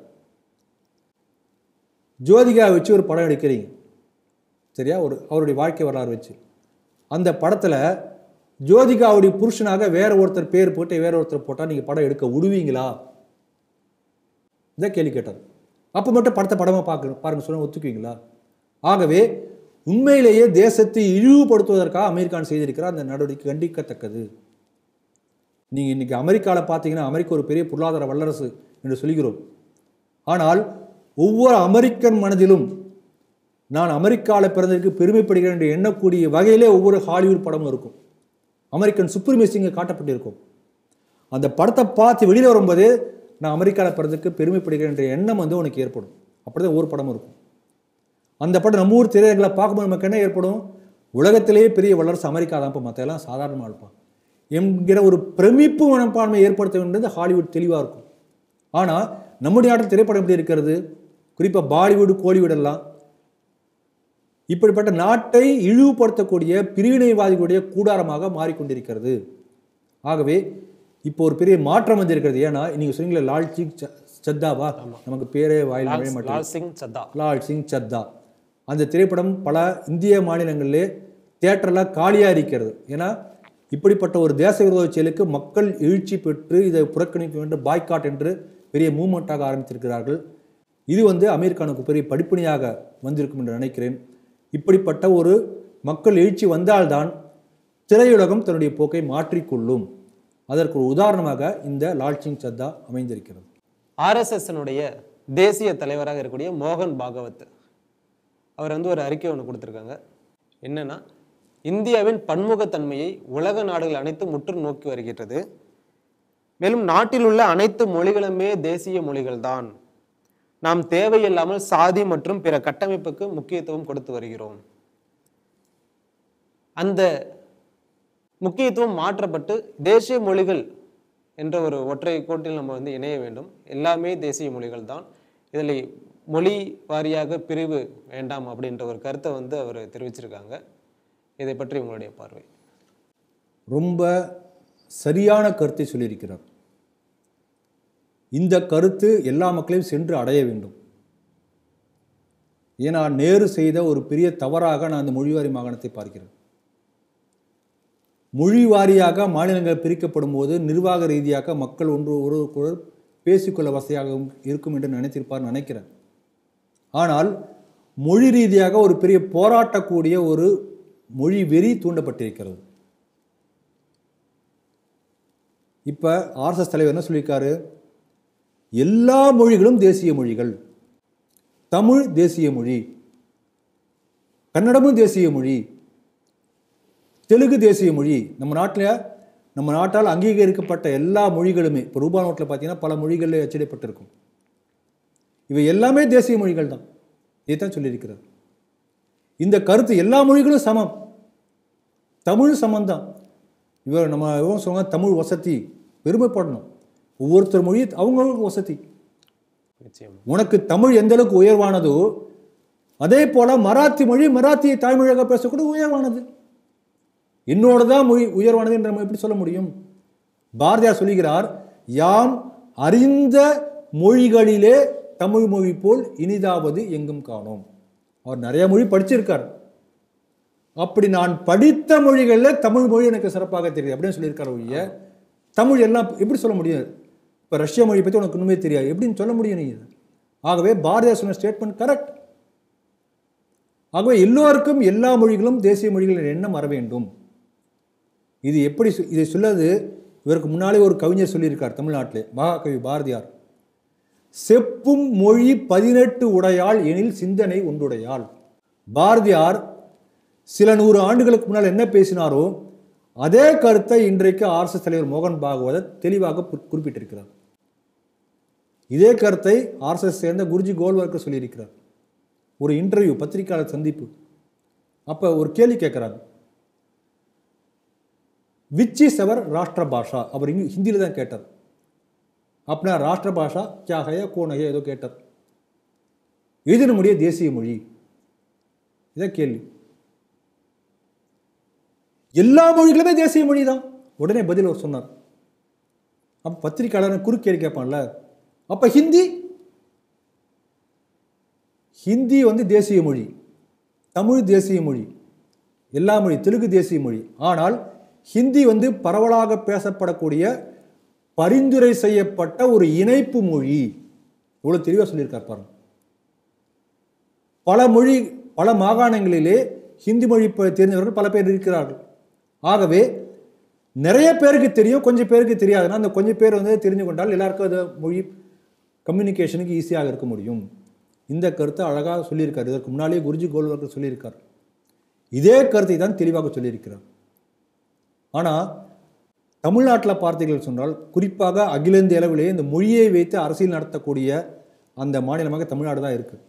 ஜோதிகா வச்சு ஒரு படம் எடுக்கிறீங்க சரியா ஒரு அவருடைய வாழ்க்கை வரலாறு வச்சு அந்த படத்தில் ஜோதிகாவுடைய புருஷனாக வேற ஒருத்தர் பேர் போட்டு வேற ஒருத்தர் போட்டால் நீங்கள் படம் எடுக்க விடுவீங்களா இதான் கேள்வி கேட்டார் அப்போ மட்டும் படத்தை படமாக பார்க்க பாருங்க சொல்ல ஒத்துக்குவீங்களா ஆகவே உண்மையிலேயே தேசத்தை இழிவுபடுத்துவதற்காக அமெரிக்கான் செய்திருக்கிற அந்த நடவடிக்கை கண்டிக்கத்தக்கது நீங்கள் இன்னைக்கு அமெரிக்காவில் பார்த்தீங்கன்னா அமெரிக்கா ஒரு பெரிய பொருளாதார வல்லரசு என்று சொல்கிறோம் ஆனால் ஒவ்வொரு அமெரிக்கன் மனதிலும் நான் அமெரிக்காவில் பிறந்ததுக்கு பெருமைப்படுகிறேன் என்று எண்ணக்கூடிய வகையிலே ஒவ்வொரு ஹாலிவுட் படமும் இருக்கும் அமெரிக்கன் சுப்ரீமேசி இங்கே காட்டப்பட்டிருக்கும் அந்த படத்தை பார்த்து வெளியில் வரும்போது நான் அமெரிக்காவில் பிறந்ததுக்கு பெருமைப்படுகிறேன் என்ற எண்ணம் வந்து உனக்கு ஏற்படும் அப்படிதான் ஒவ்வொரு படமும் இருக்கும் அந்த படம் நம்ம ஊர் திரையரங்களை பார்க்கும்போது நமக்கு என்ன ஏற்படும் உலகத்திலேயே பெரிய வல்லரசு அமெரிக்கா தான் இப்போ மற்ற எல்லாம் சாதாரணமாக இருப்பான் என்கிற ஒரு பிரமிப்பு மனப்பான்மை ஏற்படுத்த வேண்டியது ஹாலிவுட் தெளிவாக இருக்கும் ஆனால் நம்முடைய நாட்டில் திரைப்படம் எப்படி இருக்கிறது குறிப்பாக பாலிவுட் கோலிவுட் எல்லாம் இப்படிப்பட்ட நாட்டை இழிவுபடுத்தக்கூடிய பிரிவினைவாதிகளுடைய கூடாரமாக மாறிக்கொண்டிருக்கிறது ஆகவே இப்போ ஒரு பெரிய மாற்றம் வந்திருக்கிறது ஏன்னா நீங்க சொன்னீங்களே லால் சிங் ச- சத்தாவா நமக்கு பேரே வாயில் நுழைய மாட்டேங்குது லால் சிங் சத்தா லால் சிங் சத்தா அந்த திரைப்படம் பல இந்திய மாநிலங்களிலே தியேட்டரில் காலியாக இருக்கிறது ஏன்னா இப்படிப்பட்ட ஒரு தேச விரோத செயலுக்கு மக்கள் எழுச்சி பெற்று இதை புறக்கணிக்க வேண்டும் பாய்காட் என்று பெரிய மூமெண்ட்டாக ஆரம்பித்திருக்கிறார்கள் இது வந்து அமெரிக்கானுக்கு பெரிய படிப்பணியாக வந்திருக்கும் என்று நினைக்கிறேன் இப்படிப்பட்ட ஒரு மக்கள் எழுச்சி வந்தால்தான் திரையுலகம் தன்னுடைய போக்கை மாற்றிக்கொள்ளும் அதற்கு ஒரு உதாரணமாக இந்த லால்சிங் சத்தா அமைந்திருக்கிறது ஆர்எஸ்எஸ்னுடைய தேசிய தலைவராக இருக்கக்கூடிய மோகன் பாகவத் அவர் வந்து ஒரு அறிக்கை ஒன்று கொடுத்துருக்காங்க என்னன்னா இந்தியாவின் பன்முகத்தன்மையை உலக நாடுகள் அனைத்தும் முற்று நோக்கி வருகின்றது மேலும் நாட்டில் உள்ள அனைத்து மொழிகளுமே தேசிய மொழிகள்தான் நாம் தேவையில்லாமல் சாதி மற்றும் பிற கட்டமைப்புக்கு முக்கியத்துவம் கொடுத்து வருகிறோம் அந்த முக்கியத்துவம் மாற்றப்பட்டு தேசிய மொழிகள் என்ற ஒரு ஒற்றை கோட்டில் நம்ம வந்து இணைய வேண்டும் எல்லாமே தேசிய மொழிகள் தான் இதில் மொழி வாரியாக பிரிவு வேண்டாம் அப்படின்ற ஒரு கருத்தை வந்து அவர் தெரிவிச்சிருக்காங்க இதை பற்றி உங்களுடைய பார்வை ரொம்ப சரியான கருத்தை சொல்லியிருக்கிறார் இந்த கருத்து எல்லா மக்களையும் சென்று அடைய வேண்டும் ஏன்னா நேரு செய்த ஒரு பெரிய தவறாக நான் இந்த மொழிவாரி மாகாணத்தை பார்க்கிறேன் மொழி வாரியாக மாநிலங்கள் பிரிக்கப்படும் போது நிர்வாக ரீதியாக மக்கள் ஒன்று ஒருவருக்கொரு பேசிக்கொள்ள வசதியாக இருக்கும் என்று நினைத்திருப்பார் நினைக்கிறேன் ஆனால் மொழி ரீதியாக ஒரு பெரிய போராட்டக்கூடிய ஒரு மொழி வெறி தூண்டப்பட்டிருக்கிறது இப்போ ஆர்எஸ்எஸ் தலைவர் என்ன சொல்லியிருக்காரு எல்லா மொழிகளும் தேசிய மொழிகள் தமிழ் தேசிய மொழி கன்னடமும் தேசிய மொழி தெலுங்கு தேசிய மொழி நம்ம நாட்டில் நம்ம நாட்டால் அங்கீகரிக்கப்பட்ட எல்லா மொழிகளுமே இப்போ ரூபா நோட்டில் பார்த்தீங்கன்னா பல மொழிகளில் அச்சிடப்பட்டிருக்கும் இவை எல்லாமே தேசிய மொழிகள் தான் இதைத்தான் சொல்லியிருக்கிறார் இந்த கருத்து எல்லா மொழிகளும் சமம் தமிழ் சமம்தான் இவர் நம்ம இவங்க சொன்னாங்க தமிழ் வசதி பெருமைப்படணும் ஒவ்வொருத்தர் மொழி அவங்களுக்கு வசதி நிச்சயம் உனக்கு தமிழ் எந்த அளவுக்கு உயர்வானதோ அதே போல மராத்தி மொழி மராத்தியை தாய்மொழியாக பேசக்கூட உயர்வானது என்னோட தான் மொழி உயர்வானது என்று நம்ம எப்படி சொல்ல முடியும் பாரதியார் சொல்லுகிறார் யாம் அறிந்த மொழிகளிலே தமிழ் மொழி போல் இனிதாவது எங்கும் காணோம் அவர் நிறைய மொழி படிச்சிருக்கார் அப்படி நான் படித்த மொழிகளில் தமிழ் மொழி எனக்கு சிறப்பாக தெரியுது அப்படின்னு சொல்லியிருக்காரு ஒழிய தமிழ் எல்லாம் எப்படி சொல்ல முடியும் இப்போ ரஷ்ய மொழி பற்றி உனக்கு ஒன்றுமே தெரியாது எப்படின்னு சொல்ல முடியும் நீங்க ஆகவே பாரதியார் சொன்ன ஸ்டேட்மெண்ட் கரெக்ட் ஆகவே எல்லோருக்கும் எல்லா மொழிகளும் தேசிய மொழிகள் என்ற எண்ணம் வர வேண்டும் இது எப்படி சொ- இதை சொல்லது இவருக்கு முன்னாலே ஒரு கவிஞர் சொல்லியிருக்கார் தமிழ்நாட்டிலே மகாகவி பாரதியார் செப்பும் மொழி பதினெட்டு உடையாள் எனில் சிந்தனை ஒன்றுடையாள் பாரதியார் சில நூறு ஆண்டுகளுக்கு முன்னால் என்ன பேசினாரோ அதே கருத்தை இன்றைக்கு ஆர்எஸ்எஸ் தலைவர் மோகன் பாகவதர் தெளிவாக குறி- குறிப்பிட்டிருக்கிறார் இதே கருத்தை ஆர்எஸ்எஸ் சேர்ந்த குருஜி கோல்வர்க்கர் சொல்லியிருக்கிறார் ஒரு இன்டர்வியூ பத்திரிகையாளர் சந்திப்பு அப்போ ஒரு கேள்வி கேட்குறாங்க விச் இஸ் அவர் ராஷ்டிர பாஷா அவர் இங்க ஹிந்தியில் தான் கேட்டார் அப்படின்னா ராஷ்டிர பாஷா கியா ஹய கோன் ஹய ஏதோ கேட்டார் இது நம்முடைய தேசிய மொழி இதான் கேள்வி எல்லா மொழிகளுமே தேசிய மொழி தான் உடனே பதில் அவர் சொன்னார் அப்போ பத்திரிக்கையாளர் குறுக்கேள்வி கேட்பான்ல அப்போ ஹிந்தி ஹிந்தி வந்து தேசிய மொழி தமிழ் தேசிய மொழி எல்லா மொழி தெலுங்கு தேசிய மொழி ஆனால் ஹிந்தி வந்து பரவலாக பேசப்படக்கூடிய பரிந்துரை செய்யப்பட்ட ஒரு இணைப்பு மொழி இவ்வளோ தெளிவாக சொல்லியிருக்கார் பாருங்க பல மொழி பல மாகாணங்களிலே ஹிந்தி மொழி ப- தெரிந்தவர்கள் பல பேர் இருக்கிறார்கள் ஆகவே நிறைய பேருக்கு தெரியும் கொஞ்சம் பேருக்கு தெரியாதுன்னா அந்த கொஞ்சம் பேர் வந்து தெரிஞ்சு கொண்டால் எல்லாருக்கும் அது மொழி கம்யூனிகேஷனுக்கு ஈஸியாக இருக்க முடியும் இந்த கருத்தை அழகாக சொல்லியிருக்கார் இதற்கு முன்னாலே குருஜி கோல்வர்க்கர் சொல்லியிருக்கார் இதே கருத்தை தான் தெளிவாக சொல்லியிருக்கிறார் ஆனால் தமிழ்நாட்டில் பார்த்தீர்கள் சொன்னால் குறிப்பாக அகில இந்திய அளவிலே இந்த மொழியை வைத்து அரசியல் நடத்தக்கூடிய அந்த மாநிலமாக தமிழ்நாடு தான் இருக்குது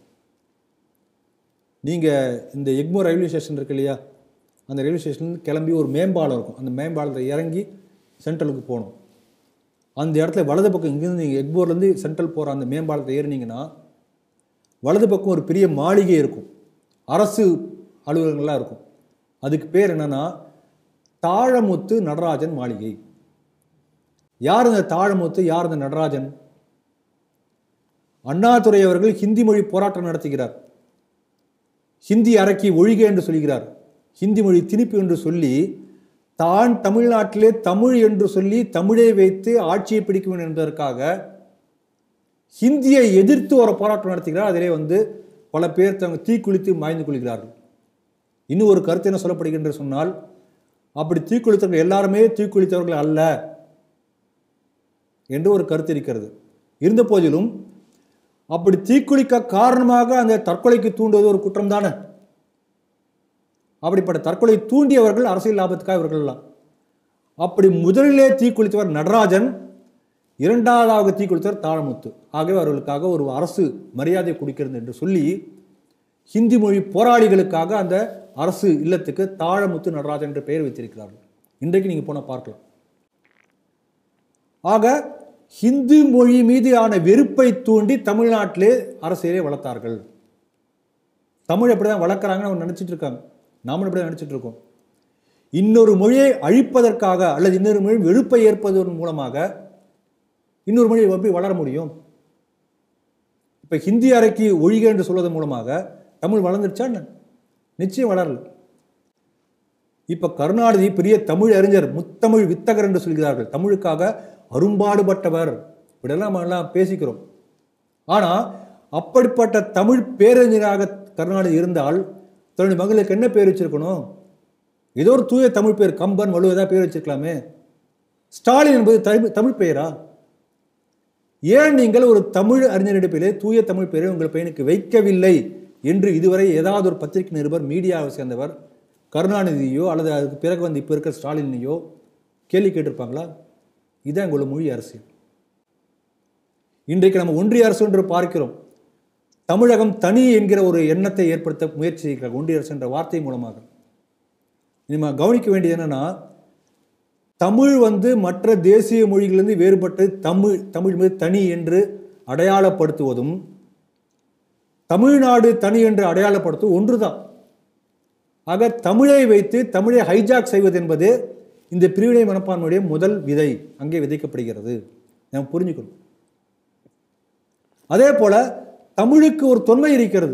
நீங்கள் இந்த எக்மோர் ரயில்வே ஸ்டேஷன் இருக்கு இல்லையா அந்த ரயில்வே ஸ்டேஷன்லேருந்து கிளம்பி ஒரு மேம்பாலம் இருக்கும் அந்த மேம்பாலத்தில் இறங்கி சென்ட்ரலுக்கு போகணும் அந்த இடத்துல வலது பக்கம் இங்கேருந்து நீங்கள் எக்மோர்லேருந்து சென்ட்ரல் போகிற அந்த மேம்பாலத்தை ஏறினீங்கன்னா வலது பக்கம் ஒரு பெரிய மாளிகை இருக்கும் அரசு அலுவலகங்கள்லாம் இருக்கும் அதுக்கு பேர் என்னன்னா தாழமுத்து நடராஜன் மாளிகை யார் இந்த தாழமுத்து யார் இந்த நடராஜன் அண்ணாதுரை அவர்கள் ஹிந்தி மொழி போராட்டம் நடத்துகிறார் ஹிந்தி அரக்கி ஒழிக என்று சொல்கிறார் ஹிந்தி மொழி திணிப்பு என்று சொல்லி தான் தமிழ்நாட்டிலே தமிழ் என்று சொல்லி தமிழை வைத்து ஆட்சியை பிடிக்க வேண்டும் என்பதற்காக ஹிந்தியை எதிர்த்து ஒரு போராட்டம் நடத்துகிறார் அதிலே வந்து பல பேர் தங்க தீக்குளித்து மாய்ந்து கொள்கிறார்கள் இன்னும் ஒரு கருத்து என்ன சொல்லப்படுகின்ற சொன்னால் அப்படி தீக்குளித்தவர்கள் எல்லாருமே தீக்குளித்தவர்கள் அல்ல என்று ஒரு கருத்து இருக்கிறது இருந்த போதிலும் அப்படி தீக்குளிக்க காரணமாக அந்த தற்கொலைக்கு தூண்டுவது ஒரு குற்றம் தானே அப்படிப்பட்ட தற்கொலை தூண்டியவர்கள் அரசியல் லாபத்துக்காக இவர்கள் எல்லாம் அப்படி முதலிலே தீக்குளித்தவர் நடராஜன் இரண்டாவதாக தீக்குளித்தவர் தாழமுத்து ஆகவே அவர்களுக்காக ஒரு அரசு மரியாதை கொடுக்கிறது என்று சொல்லி ஹிந்தி மொழி போராளிகளுக்காக அந்த அரசு இல்லத்துக்கு தாழமுத்து நடராஜன் என்று பெயர் வைத்திருக்கிறார்கள் இன்றைக்கு நீங்கள் போனால் பார்க்கலாம் ஆக ஹிந்து மொழி மீதான வெறுப்பை தூண்டி தமிழ்நாட்டிலே அரசியலை வளர்த்தார்கள் தமிழ் எப்படி தான் வளர்க்குறாங்கன்னு அவங்க நினச்சிட்டு இருக்காங்க நாமளும் இப்படி தான் நினச்சிட்டு இருக்கோம் இன்னொரு மொழியை அழிப்பதற்காக அல்லது இன்னொரு மொழி வெறுப்பை ஏற்பதன் மூலமாக இன்னொரு மொழி எப்படி வளர முடியும் இப்போ ஹிந்தி அறைக்கு ஒழிக என்று சொல்வதன் மூலமாக தமிழ் வளர்ந்துருச்சா என்ன நிச்சயம் வளரல இப்ப கருணாநிதி பெரிய தமிழ் அறிஞர் முத்தமிழ் வித்தகர் என்று சொல்கிறார்கள் தமிழுக்காக அரும்பாடுபட்டவர் இப்படியெல்லாம் நம்ம எல்லாம் பேசிக்கிறோம் ஆனா அப்படிப்பட்ட தமிழ் பேரறிஞராக கருணாநிதி இருந்தால் தன்னுடைய மகளுக்கு என்ன பேர் வச்சிருக்கணும் ஏதோ ஒரு தூய தமிழ் பேர் கம்பன் வலுவதா பேர் வச்சிருக்கலாமே ஸ்டாலின் என்பது தமிழ் தமிழ் பெயரா ஏன் நீங்கள் ஒரு தமிழ் அறிஞரிடப்பிலே தூய தமிழ் பெயரை உங்கள் பையனுக்கு வைக்கவில்லை என்று இதுவரை ஏதாவது ஒரு பத்திரிகை நிருபர் மீடியாவை சேர்ந்தவர் கருணாநிதியோ அல்லது அதுக்கு பிறகு வந்து இப்போ இருக்கிற ஸ்டாலினையோ கேள்வி கேட்டிருப்பாங்களா இதுதான் எங்களோட மொழி அரசியல் இன்றைக்கு நம்ம ஒன்றிய அரசு என்று பார்க்கிறோம் தமிழகம் தனி என்கிற ஒரு எண்ணத்தை ஏற்படுத்த முயற்சி செய்கிறார் ஒன்றிய அரசு என்ற வார்த்தை மூலமாக நம்ம கவனிக்க வேண்டியது என்னன்னா தமிழ் வந்து மற்ற தேசிய மொழிகளிலிருந்து வேறுபட்டு தமிழ் தமிழ் மீது தனி என்று அடையாளப்படுத்துவதும் தமிழ்நாடு தனி என்று அடையாளப்படுத்துவது ஒன்றுதான் ஆக தமிழை வைத்து தமிழை ஹைஜாக் செய்வது என்பது இந்த பிரிவினை மனப்பான்மையுடைய முதல் விதை அங்கே விதைக்கப்படுகிறது நம்ம புரிஞ்சுக்கணும் அதே போல தமிழுக்கு ஒரு தொன்மை இருக்கிறது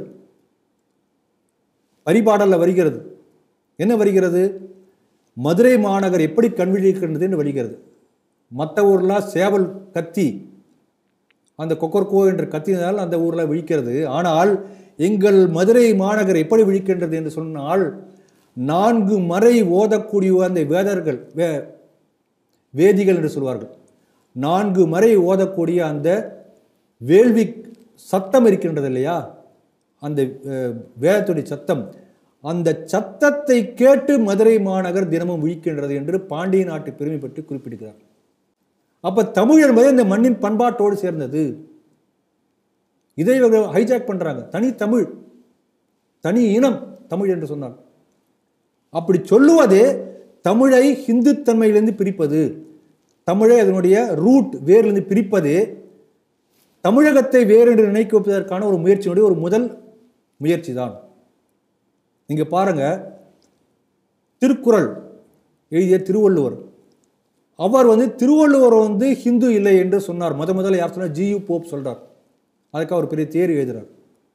பரிபாடல்ல வருகிறது என்ன வருகிறது மதுரை மாநகர் எப்படி கண்விழிக்கின்றது என்று வருகிறது மற்ற ஊர்லாம் சேவல் கத்தி அந்த கொக்கர்கோ என்று கத்தினால் அந்த ஊரில் விழிக்கிறது ஆனால் எங்கள் மதுரை மாநகர் எப்படி விழிக்கின்றது என்று சொன்னால் நான்கு மறை ஓதக்கூடிய அந்த வேதர்கள் வே வேதிகள் என்று சொல்வார்கள் நான்கு மறை ஓதக்கூடிய அந்த வேள்வி சத்தம் இருக்கின்றது இல்லையா அந்த அஹ், வேதத்துடைய சத்தம் அந்த சத்தத்தை கேட்டு மதுரை மாநகர் தினமும் விழிக்கின்றது என்று பாண்டிய நாட்டு பெருமை பற்றி குறிப்பிடுகிறார் அப்ப தமிழ் என்பது இந்த மண்ணின் பண்பாட்டோடு சேர்ந்தது இதை இவர்கள் ஹைஜாக் பண்றாங்க தனி தமிழ் தனி இனம் தமிழ் என்று சொன்னார் அப்படி சொல்லுவதே தமிழை ஹிந்துத்தன்மையிலிருந்து பிரிப்பது தமிழை அதனுடைய ரூட் வேரிலிருந்து பிரிப்பது தமிழகத்தை வேறு என்று நினைக்க வைப்பதற்கான ஒரு முயற்சியினுடைய ஒரு முதல் முயற்சி தான் நீங்க பாருங்க திருக்குறள் எழுதிய திருவள்ளுவர் அவர் வந்து திருவள்ளுவர் வந்து ஹிந்து இல்லை என்று சொன்னார் முத முதல்ல யார் சொன்னார் ஜியு போப் சொல்றார் அதுக்கு அவர் பெரிய தேர்வு எழுதுறார்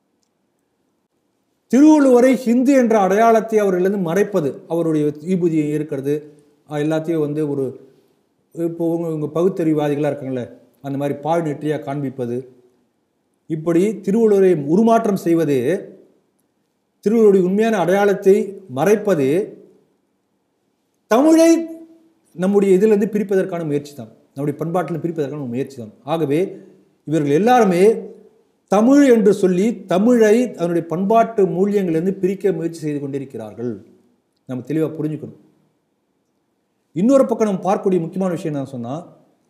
திருவள்ளுவரை ஹிந்து என்ற அடையாளத்தை அவர்களிருந்து மறைப்பது அவருடைய ஈபூதி இருக்கிறது அஹ் எல்லாத்தையும் வந்து ஒரு இப்போ உங்க உங்க பகுத்தறிவாதிகளாக இருக்காங்களே அந்த மாதிரி பால் நெற்றியாக காண்பிப்பது இப்படி திருவள்ளுவரை உருமாற்றம் செய்வது திருவள்ளுவருடைய உண்மையான அடையாளத்தை மறைப்பது தமிழை நம்முடைய இதிலிருந்து பிரிப்பதற்கான முயற்சி தான் நம்முடைய பண்பாட்டில் பிரிப்பதற்கான ஒரு முயற்சி தான் ஆகவே இவர்கள் எல்லாருமே தமிழ் என்று சொல்லி தமிழை அதனுடைய பண்பாட்டு மூலியங்களிலிருந்து பிரிக்க முயற்சி செய்து கொண்டிருக்கிறார்கள் நம்ம தெளிவாக புரிஞ்சுக்கணும் இன்னொரு பக்கம் நம்ம பார்க்கக்கூடிய முக்கியமான விஷயம் என்ன சொன்னால்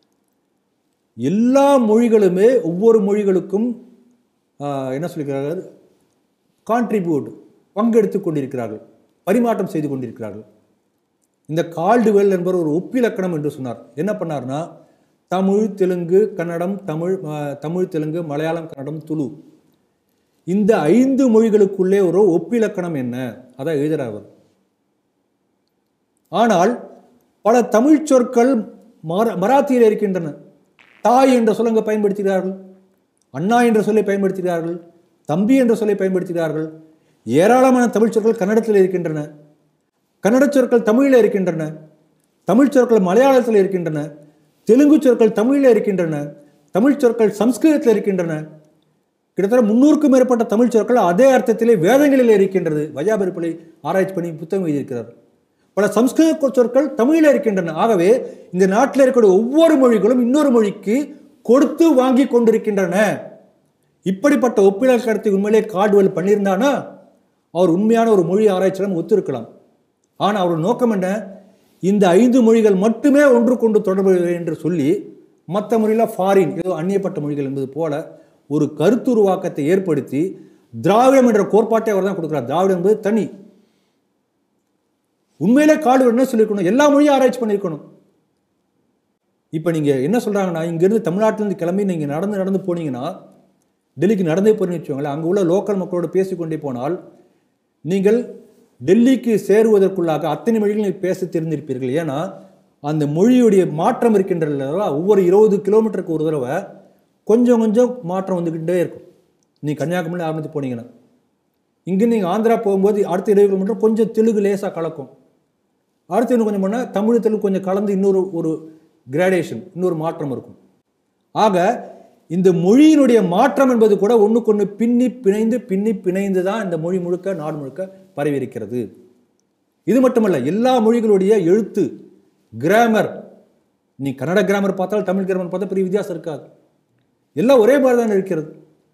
எல்லா மொழிகளுமே ஒவ்வொரு மொழிகளுக்கும் ஆஹ், என்ன சொல்லிக்கிறார்கள் கான்ட்ரிபியூட் பங்கெடுத்து கொண்டிருக்கிறார்கள் பரிமாற்றம் செய்து கொண்டிருக்கிறார்கள் இந்த கால்டுவெல் என்பவர் ஒரு ஒப்பிலக்கணம் என்று சொன்னார் என்ன பண்ணார்னா தமிழ் தெலுங்கு கன்னடம் தமிழ் ஆஹ், தமிழ் தெலுங்கு மலையாளம் கன்னடம் துளு இந்த ஐந்து மொழிகளுக்குள்ளே ஒரு ஒப்பிலக்கணம் என்ன அதான் எழுதுறார் அவர் ஆனால் பல தமிழ் சொற்கள் மர மராத்தியில் இருக்கின்றன தாய் என்ற சொல்லை அங்கே பயன்படுத்துகிறார்கள் அண்ணா என்ற சொல்லை பயன்படுத்துகிறார்கள் தம்பி என்ற சொல்லை பயன்படுத்துகிறார்கள் ஏராளமான தமிழ் சொற்கள் கன்னடத்தில் இருக்கின்றன கன்னட சொற்கள் தமிழில் இருக்கின்றன தமிழ் சொற்கள் மலையாளத்தில் இருக்கின்றன தெலுங்கு சொற்கள் தமிழில் இருக்கின்றன தமிழ் சொற்கள் சம்ஸ்கிருதத்தில் இருக்கின்றன கிட்டத்தட்ட முன்னூறுக்கும் மேற்பட்ட தமிழ் சொற்கள் அதே அர்த்தத்திலே வேதங்களில் இருக்கின்றது வையாபரிப்பலை ஆராய்ச்சி பண்ணி புத்தகம் எழுதியிருக்கிறார் பல சம்ஸ்கிருத சொற்கள் தமிழில் இருக்கின்றன ஆகவே இந்த நாட்டில் இருக்கக்கூடிய ஒவ்வொரு மொழிகளும் இன்னொரு மொழிக்கு கொடுத்து வாங்கி கொண்டிருக்கின்றன இப்படிப்பட்ட ஒப்பிடல் கடத்தி உண்மையிலே கார்டுவெல் பண்ணியிருந்தானா அவர் உண்மையான ஒரு மொழி ஆராய்ச்சியிடம் ஒத்திருக்கலாம் ஆனால் அவர் நோக்கம் என்ன இந்த ஐந்து மொழிகள் மட்டுமே ஒன்று கொண்டு தொடர்பு என்று சொல்லி மற்ற மொழியில் ஃபாரின் ஏதோ அந்நியப்பட்ட மொழிகள் என்பது போல ஒரு கருத்துருவாக்கத்தை ஏற்படுத்தி திராவிடம் என்ற கோட்பாட்டை அவர் தான் கொடுக்குறார் திராவிடம் என்பது தனி உண்மையிலே காடு என்ன சொல்லியிருக்கணும் எல்லா மொழியும் ஆராய்ச்சி பண்ணியிருக்கணும் இப்போ நீங்கள் என்ன சொல்கிறாங்கன்னா இங்கேருந்து தமிழ்நாட்டிலேருந்து கிளம்பி நீங்கள் நடந்து நடந்து போனீங்கன்னா டெல்லிக்கு நடந்தே போறீங்கன்னு வச்சுக்கோங்களேன் அங்கே உள்ள லோக்கல் மக்களோடு பேசிக்கொண்டே போனால் நீங்கள் டெல்லிக்கு சேருவதற்குள்ளாக அத்தனை மொழிகள் நீங்கள் பேச தெரிந்திருப்பீர்கள் ஏன்னா அந்த மொழியுடைய மாற்றம் இருக்கின்றன ஒவ்வொரு இருபது கிலோமீட்டருக்கு ஒரு தடவை கொஞ்சம் கொஞ்சம் மாற்றம் வந்துக்கிட்டே இருக்கும் நீ கன்னியாகுமரி ஆரம்பித்து போனீங்கன்னா இங்கே நீங்கள் ஆந்திரா போகும்போது அடுத்த இருபது கிலோமீட்டர் கொஞ்சம் தெலுங்கு லேசாக கலக்கும் அடுத்து இன்னும் கொஞ்சம் பண்ணால் தமிழ் தெலுங்கு கொஞ்சம் கலந்து இன்னொரு ஒரு கிராடேஷன் இன்னொரு மாற்றம் இருக்கும் ஆக இந்த மொழியினுடைய மாற்றம் என்பது கூட ஒன்றுக்கொன்று பின்னி பிணைந்து பின்னி பிணைந்து தான் இந்த மொழி முழுக்க நாடு முழுக்க பரவி இருக்கிறது இது மட்டுமல்ல எல்லா மொழிகளுடைய எழுத்து கிராமர் நீ கன்னட கிராமர் பார்த்தாலும் தமிழ் கிராமர் பார்த்தா பெரிய வித்தியாசம் இருக்காது எல்லாம் ஒரே மாதிரி தான் இருக்கிறது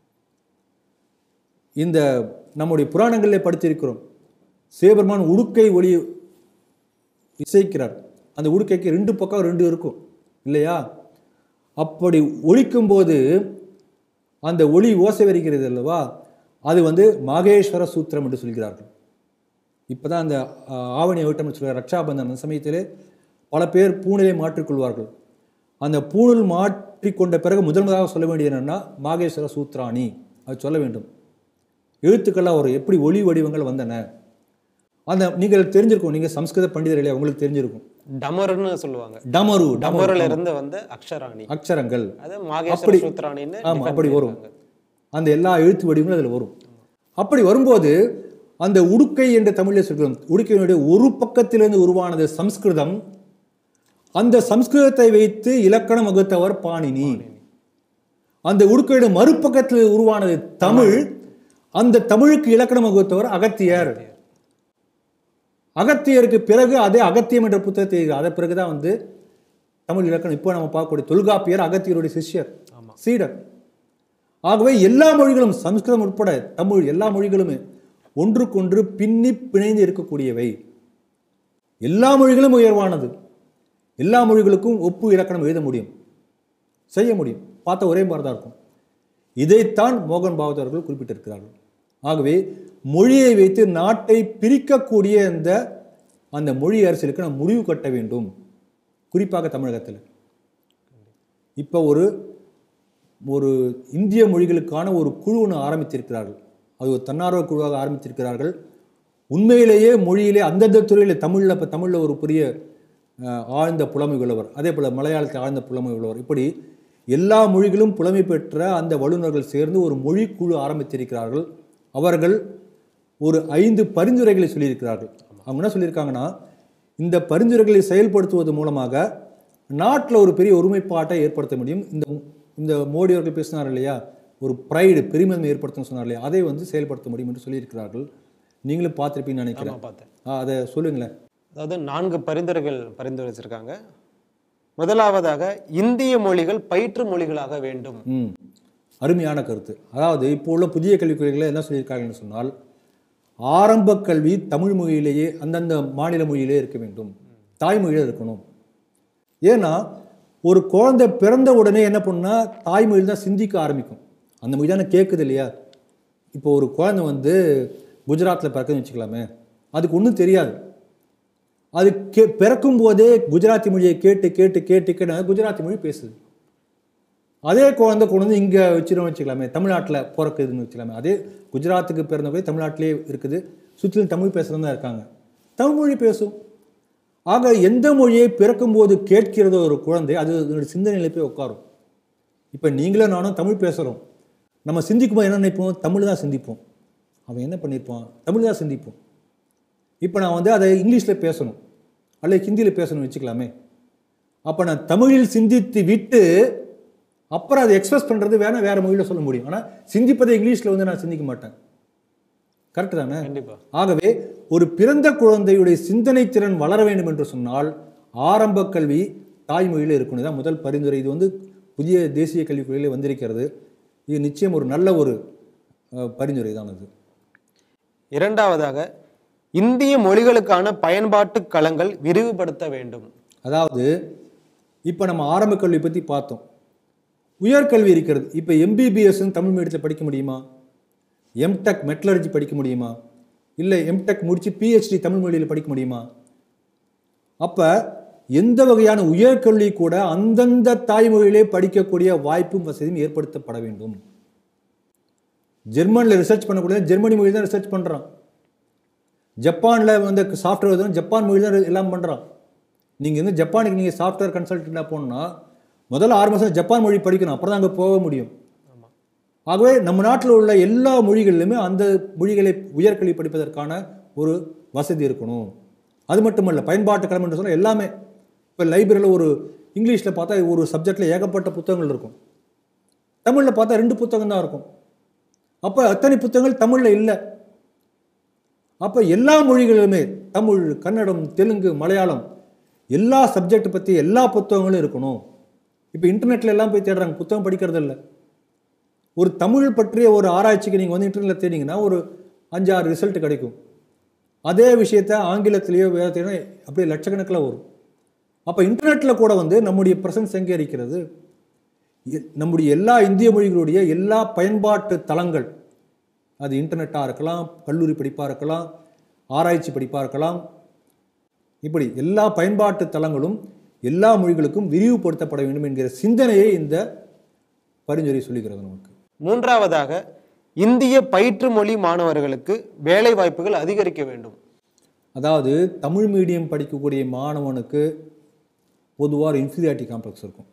இந்த நம்முடைய புராணங்களிலே படித்திருக்கிறோம் சிவபெருமான் உடுக்கை ஒளி இசைக்கிறார் அந்த உடுக்கைக்கு ரெண்டு பக்கம் ரெண்டு இருக்கும் இல்லையா அப்படி ஒழிக்கும்போது அந்த ஒளி ஓசை வருகிறது அல்லவா அது வந்து மாகேஸ்வர சூத்திரம் என்று சொல்கிறார்கள் இப்போதான் அந்த ஆஹ், ஆவணி ஓட்டம் சொல்கிற ரக்ஷாபந்தன் அந்த சமயத்திலே பல பேர் பூணிலை மாற்றிக்கொள்வார்கள் அந்த பூணல் மாற்றிக்கொண்ட பிறகு முதல் முதலாக சொல்ல வேண்டியது என்னன்னா மாகேஸ்வர சூத்ராணி அது சொல்ல வேண்டும் எழுத்துக்கள்லாம் ஒரு எப்படி ஒளி வடிவங்கள் வந்தன அந்த நீங்கள் தெரிஞ்சிருக்கும் நீங்கள் சம்ஸ்கிருத பண்டிதர் இல்லையா உங்களுக்கு தெரிஞ்சிருக்கும் டமருன்னு சொல்லுவாங்க டமரு டமரு டமருல இருந்து வந்து அக்ஷராணி அக்ஷரங்கள் அது மாகேஸ்வர அப்படி- சூத்ராணின்னு ஆமா define அப்படி வரும் பண்ணியிருக்காங்க. அந்த எல்லா எழுத்து வடிவங்களும் அதில் வரும் அப்படி வரும்போது அந்த உடுக்கை என்ற தமிழில் சொல்கிறோம் உடுக்கையினுடைய ஒரு பக்கத்திலிருந்து உருவானது சம்ஸ்கிருதம் அந்த சம்ஸ்கிருதத்தை வைத்து இலக்கணம் வகுத்தவர் பாணினி அந்த உடுக்கையுடைய மறுபக்கத்தில் உருவானது தமிழ் அந்த தமிழுக்கு இலக்கணம் வகுத்தவர் அகத்தியர் அகத்தியருக்கு பிறகு அதே அகத்தியம் என்ற புத்தகத்தை எழுதினார். அதன் பிறகுதான் வந்து தமிழ் இலக்கணம் இப்போ நம்ம பார்க்கக்கூடிய தொல்காப்பியர் அகத்தியருடைய சிஷ்யர் ஆமா. சீடர் ஆகவே எல்லா மொழிகளும் சம்ஸ்கிருதம் உட்பட தமிழ் எல்லா மொழிகளுமே ஒன்றுக்கொன்று பின்னி பிணைந்து இருக்கக்கூடியவை எல்லா மொழிகளும் உயர்வானது எல்லா மொழிகளுக்கும் ஒப்பு இலக்கணம் எழுத முடியும் செய்ய முடியும் பார்த்த ஒரே மாதிரி தான் இருக்கும் இதைத்தான் மோகன் பாகவத் அவர்கள் குறிப்பிட்டிருக்கிறார்கள் ஆகவே மொழியை வைத்து நாட்டை பிரிக்கக்கூடிய இந்த அந்த மொழி அரசியலுக்கு நாம் முடிவு கட்ட வேண்டும் குறிப்பாக தமிழகத்தில் இப்போ ஒரு ஒரு இந்திய மொழிகளுக்கான ஒரு குழு ஒன்று ஆரம்பித்திருக்கிறார்கள் அது ஒரு தன்னார்வ குழுவாக ஆரம்பித்திருக்கிறார்கள் உண்மையிலேயே மொழியிலே அந்தந்த துறையில் தமிழில் இப்போ தமிழில் ஒரு பெரிய அஹ், ஆழ்ந்த புலமை உள்ளவர் அதே போல் மலையாளத்தில் ஆழ்ந்த புலமை உள்ளவர் இப்படி எல்லா மொழிகளும் புலமை பெற்ற அந்த வல்லுநர்கள் சேர்ந்து ஒரு மொழி குழு ஆரம்பித்திருக்கிறார்கள் அவர்கள் ஒரு ஐந்து பரிந்துரைகளை சொல்லியிருக்கிறார்கள் அவங்க என்ன சொல்லியிருக்காங்கன்னா இந்த பரிந்துரைகளை செயல்படுத்துவது மூலமாக நாட்டில் ஒரு பெரிய ஒருமைப்பாட்டை ஏற்படுத்த முடியும் இந்த இந்த மோடி அவர்கள் பேசினார் இல்லையா ஒரு ப்ரைடு பெருமிதம் ஏற்படுத்தணும்னு சொன்னார் இல்லையா அதை வந்து செயல்படுத்த முடியும் என்று சொல்லியிருக்கிறார்கள் நீங்களும் பார்த்துருப்பீங்கன்னு நினைக்கிறேன் ஆமா பார்த்தேன் ஆ, அதை சொல்லுங்களேன் அதாவது நான்கு பரிந்துரைகள் பரிந்துரைச்சிருக்காங்க முதலாவதாக இந்திய மொழிகள் பயிற்று மொழிகளாக வேண்டும் ம் அருமையான கருத்து அதாவது இப்போ உள்ள புதிய கல்விக் கொள்கைகளை என்ன சொல்லியிருக்காங்கன்னு சொன்னால் ஆரம்ப கல்வி தமிழ் மொழியிலேயே அந்தந்த மாநில மொழியிலே இருக்க வேண்டும் தாய்மொழியில் இருக்கணும் ஏன்னா ஒரு குழந்தை பிறந்த உடனே என்ன பண்ணுன்னா தாய்மொழியில் தான் சிந்திக்க ஆரம்பிக்கும் அந்த மொழி தானே கேட்குது இல்லையா இப்போ ஒரு குழந்தை வந்து குஜராத்தில் பிறக்குதுன்னு வச்சுக்கலாமே அதுக்கு ஒன்றும் தெரியாது அது கே பிறக்கும் போதே குஜராத்தி மொழியை கேட்டு கேட்டு கேட்டு கேட்டு குஜராத்தி மொழி பேசுது அதே குழந்தை கொண்டு வந்து இங்கே வச்சிரும் வச்சுக்கலாமே தமிழ்நாட்டில் பிறக்குதுன்னு வச்சுக்கலாமே அதே குஜராத்துக்கு பிறந்த போய் தமிழ்நாட்டிலே இருக்குது சுற்றிலும் தமிழ் பேசுகிறவங்க தான் இருக்காங்க தமிழ் மொழி பேசும் ஆக எந்த மொழியை பிறக்கும்போது கேட்கிறதோ ஒரு குழந்தை அது அதனுடைய சிந்தனையில் போய் உட்காரும் இப்போ நீங்களும் நானும் தமிழ் பேசுகிறோம் நம்ம சிந்திக்கும் போது என்ன நினைப்போம் தமிழ் தான் சிந்திப்போம் அவன் என்ன பண்ணியிருப்பான் தமிழ் தான் சிந்திப்போம் இப்போ நான் வந்து அதை இங்கிலீஷில் பேசணும் அல்லது ஹிந்தியில் பேசணும் வச்சுக்கலாமே அப்போ நான் தமிழில் சிந்தித்து விட்டு அப்புறம் அதை எக்ஸ்பிரஸ் பண்ணுறது வேணால் வேறு மொழியில் சொல்ல முடியும் ஆனால் சிந்திப்பதை இங்கிலீஷில் வந்து நான் சிந்திக்க மாட்டேன் கரெக்டு தானே கண்டிப்பா ஆகவே ஒரு பிறந்த குழந்தையுடைய சிந்தனை திறன் வளர வேண்டும் என்று சொன்னால் ஆரம்ப கல்வி தாய்மொழியில் இருக்கணும் தான் முதல் பரிந்துரை இது வந்து புதிய தேசிய கல்விக் கொள்கையிலே வந்திருக்கிறது இது நிச்சயம் ஒரு நல்ல ஒரு அஹ், பரிந்துரை தான் அது இரண்டாவதாக இந்திய மொழிகளுக்கான பயன்பாட்டு களங்கள் விரிவுபடுத்த வேண்டும் அதாவது இப்போ நம்ம ஆரம்ப கல்வி பற்றி பார்த்தோம் உயர்கல்வி இருக்கிறது இப்போ எம்பிபிஎஸ்ன்னு தமிழ் மீடியத்தில் படிக்க முடியுமா எம்டெக் மெட்லர்ஜி படிக்க முடியுமா இல்லை எம்டெக் முடித்து பிஹெச்டி தமிழ் மொழியில் படிக்க முடியுமா அப்போ எந்த வகையான உயர்கல்வி கூட அந்தந்த தாய்மொழியிலே படிக்கக்கூடிய வாய்ப்பும் வசதியும் ஏற்படுத்தப்பட வேண்டும் ஜெர்மனில் ரிசர்ச் பண்ணக்கூடிய ஜெர்மனி மொழி தான் ரிசர்ச் பண்ணுறான் ஜப்பானில் வந்து சாஃப்ட்வேர் தான் ஜப்பான் மொழி தான் எல்லாம் பண்ணுறான் நீங்கள் வந்து ஜப்பானுக்கு நீங்கள் சாஃப்ட்வேர் கன்சல்டண்ட்டாக போகணுன்னா முதல்ல ஆறு மாதம் ஜப்பான் மொழி படிக்கணும் அப்புறம் தான் அங்கே போக முடியும் ஆகவே நம்ம நாட்டில் உள்ள எல்லா மொழிகளிலுமே அந்த மொழிகளை உயர்கல்வி படிப்பதற்கான ஒரு வசதி இருக்கணும் அது மட்டுமல்ல பயன்பாட்டு களம் என்று சொன்னால் எல்லாமே இப்போ லைப்ரரியில் ஒரு இங்கிலீஷில் பார்த்தா ஒரு சப்ஜெக்டில் ஏகப்பட்ட புத்தகங்கள் இருக்கும் தமிழில் பார்த்தா ரெண்டு புத்தகம் தான் இருக்கும் அப்போ அத்தனை புத்தகங்கள் தமிழில் இல்லை அப்போ எல்லா மொழிகளிலுமே தமிழ் கன்னடம் தெலுங்கு மலையாளம் எல்லா சப்ஜெக்ட் பற்றி எல்லா புத்தகங்களும் இருக்கணும் இப்போ இன்டர்நெட்டில் எல்லாம் போய் தேடுறாங்க புத்தகம் படிக்கிறது இல்லை ஒரு தமிழ் பற்றிய ஒரு ஆராய்ச்சிக்கு நீங்கள் வந்து இன்டர்நெட்டில் தேடிங்கன்னா ஒரு அஞ்சாறு ரிசல்ட் கிடைக்கும் அதே விஷயத்த ஆங்கிலத்திலேயோ வேதத்திலேயோ அப்படியே லட்சக்கணக்கில் வரும் அப்போ இன்டர்நெட்டில் கூட வந்து நம்முடைய பிரசன்ஸ் எங்கே இருக்கிறது எ- நம்முடைய எல்லா இந்திய மொழிகளுடைய எல்லா பயன்பாட்டு தளங்கள் அது இன்டர்நெட்டாக இருக்கலாம் கல்லூரி படிப்பாக இருக்கலாம் ஆராய்ச்சி படிப்பாக இருக்கலாம் இப்படி எல்லா பயன்பாட்டு தளங்களும் எல்லா மொழிகளுக்கும் விரிவுபடுத்தப்பட வேண்டும் என்கிற சிந்தனையை இந்த பரிந்துரை சொல்லுகிறது நமக்கு மூன்றாவதாக இந்திய பயிற்று மொழி மாணவர்களுக்கு வேலை வாய்ப்புகள் அதிகரிக்க வேண்டும் அதாவது தமிழ் மீடியம் படிக்கக்கூடிய மாணவனுக்கு பொதுவாக ஒரு இன்ஃபீரியாரிட்டி காம்ப்ளெக்ஸ் இருக்கும்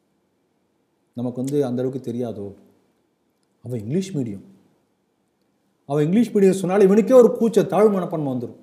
நமக்கு வந்து அந்த அளவுக்கு தெரியாதோ அவன் இங்கிலீஷ் மீடியம் அவன் இங்கிலீஷ் மீடியம் சொன்னாலும் இவனுக்கே ஒரு கூச்ச தாழ்வு மனப்பான்மை வந்துடும்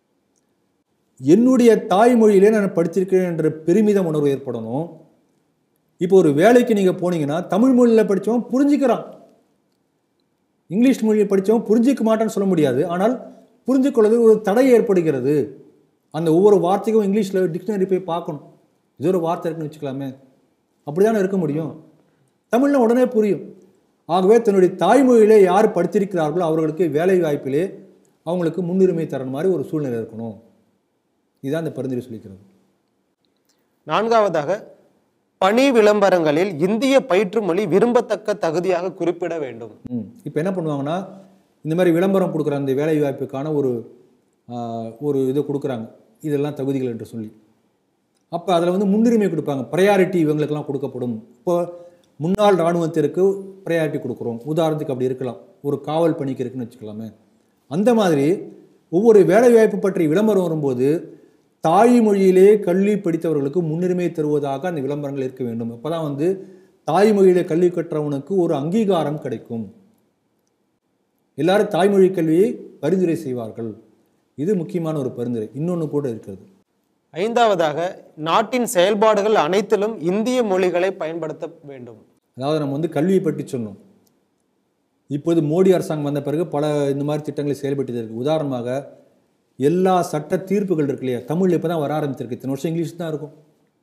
என்னுடைய தாய்மொழியிலே நான் படிச்சிருக்கேன் என்ற பெருமிதம் உணர்வு ஏற்படணும் இப்போ ஒரு வேலைக்கு நீங்கள் போனீங்கன்னா தமிழ் மொழியில் படித்தவன் புரிஞ்சுக்கிறான் இங்கிலீஷ் மொழியில் படித்தவன் புரிஞ்சிக்க மாட்டான்னு சொல்ல முடியாது ஆனால் புரிஞ்சுக்கொள்வது ஒரு தடை ஏற்படுகிறது அந்த ஒவ்வொரு வார்த்தைக்கும் இங்கிலீஷில் டிக்ஷனரி போய் பார்க்கணும் இது ஒரு வார்த்தை இருக்குன்னு வச்சுக்கலாமே அப்படிதானே இருக்க முடியும் தமிழில் உடனே புரியும் ஆகவே தன்னுடைய தாய்மொழியிலே யார் படித்திருக்கிறார்களோ அவர்களுக்கு வேலை வாய்ப்பிலே அவங்களுக்கு முன்னுரிமை தரணும் மாதிரி ஒரு சூழ்நிலை இருக்கணும் இதுதான் இந்த பரிந்துரை சொல்லிக்கிறது நான்காவதாக பணி விளம்பரங்களில் இந்திய பயிற்று மொழி விரும்பத்தக்க தகுதியாக குறிப்பிட வேண்டும் ம் இப்போ என்ன பண்ணுவாங்கன்னா இந்த மாதிரி விளம்பரம் கொடுக்குற அந்த வேலை வாய்ப்புக்கான ஒரு ஆஹ், ஒரு இது கொடுக்குறாங்க இதெல்லாம் தகுதிகள் என்று சொல்லி அப்போ அதில் வந்து முன்னுரிமை கொடுப்பாங்க ப்ரையாரிட்டி இவங்களுக்கெல்லாம் கொடுக்கப்படும் இப்போ முன்னாள் இராணுவத்திற்கு ப்ரையாரிட்டி கொடுக்குறோம் உதாரணத்துக்கு அப்படி இருக்கலாம் ஒரு காவல் பணிக்கு இருக்குன்னு வச்சுக்கலாமே அந்த மாதிரி ஒவ்வொரு வேலை வாய்ப்பு பற்றி விளம்பரம் வரும்போது தாய்மொழியிலே கல்வி படித்தவர்களுக்கு முன்னுரிமை தருவதாக அந்த விளம்பரங்கள் இருக்க வேண்டும் அப்போ தான் வந்து தாய்மொழியிலே கல்வி கற்றவனுக்கு ஒரு அங்கீகாரம் கிடைக்கும் எல்லாரும் தாய்மொழி கல்வியை பரிந்துரை செய்வார்கள் இது முக்கியமான ஒரு பரிந்துரை இன்னொன்று கூட இருக்கிறது ஐந்தாவதாக நாட்டின் செயல்பாடுகள் அனைத்திலும் இந்திய மொழிகளை பயன்படுத்த வேண்டும் அதாவது நம்ம வந்து கல்வியை பற்றி சொன்னோம் இப்போது மோடி அரசாங்கம் வந்த பிறகு பல இந்த மாதிரி திட்டங்களை செயல்பட்டு இருக்கு உதாரணமாக எல்லா சட்ட தீர்ப்புகள் இருக்கு இல்லையா தமிழ் இப்போ தான் வர ஆரம்பிச்சிருக்கு இத்தனை வருஷம் இங்கிலீஷ் தான் இருக்கும்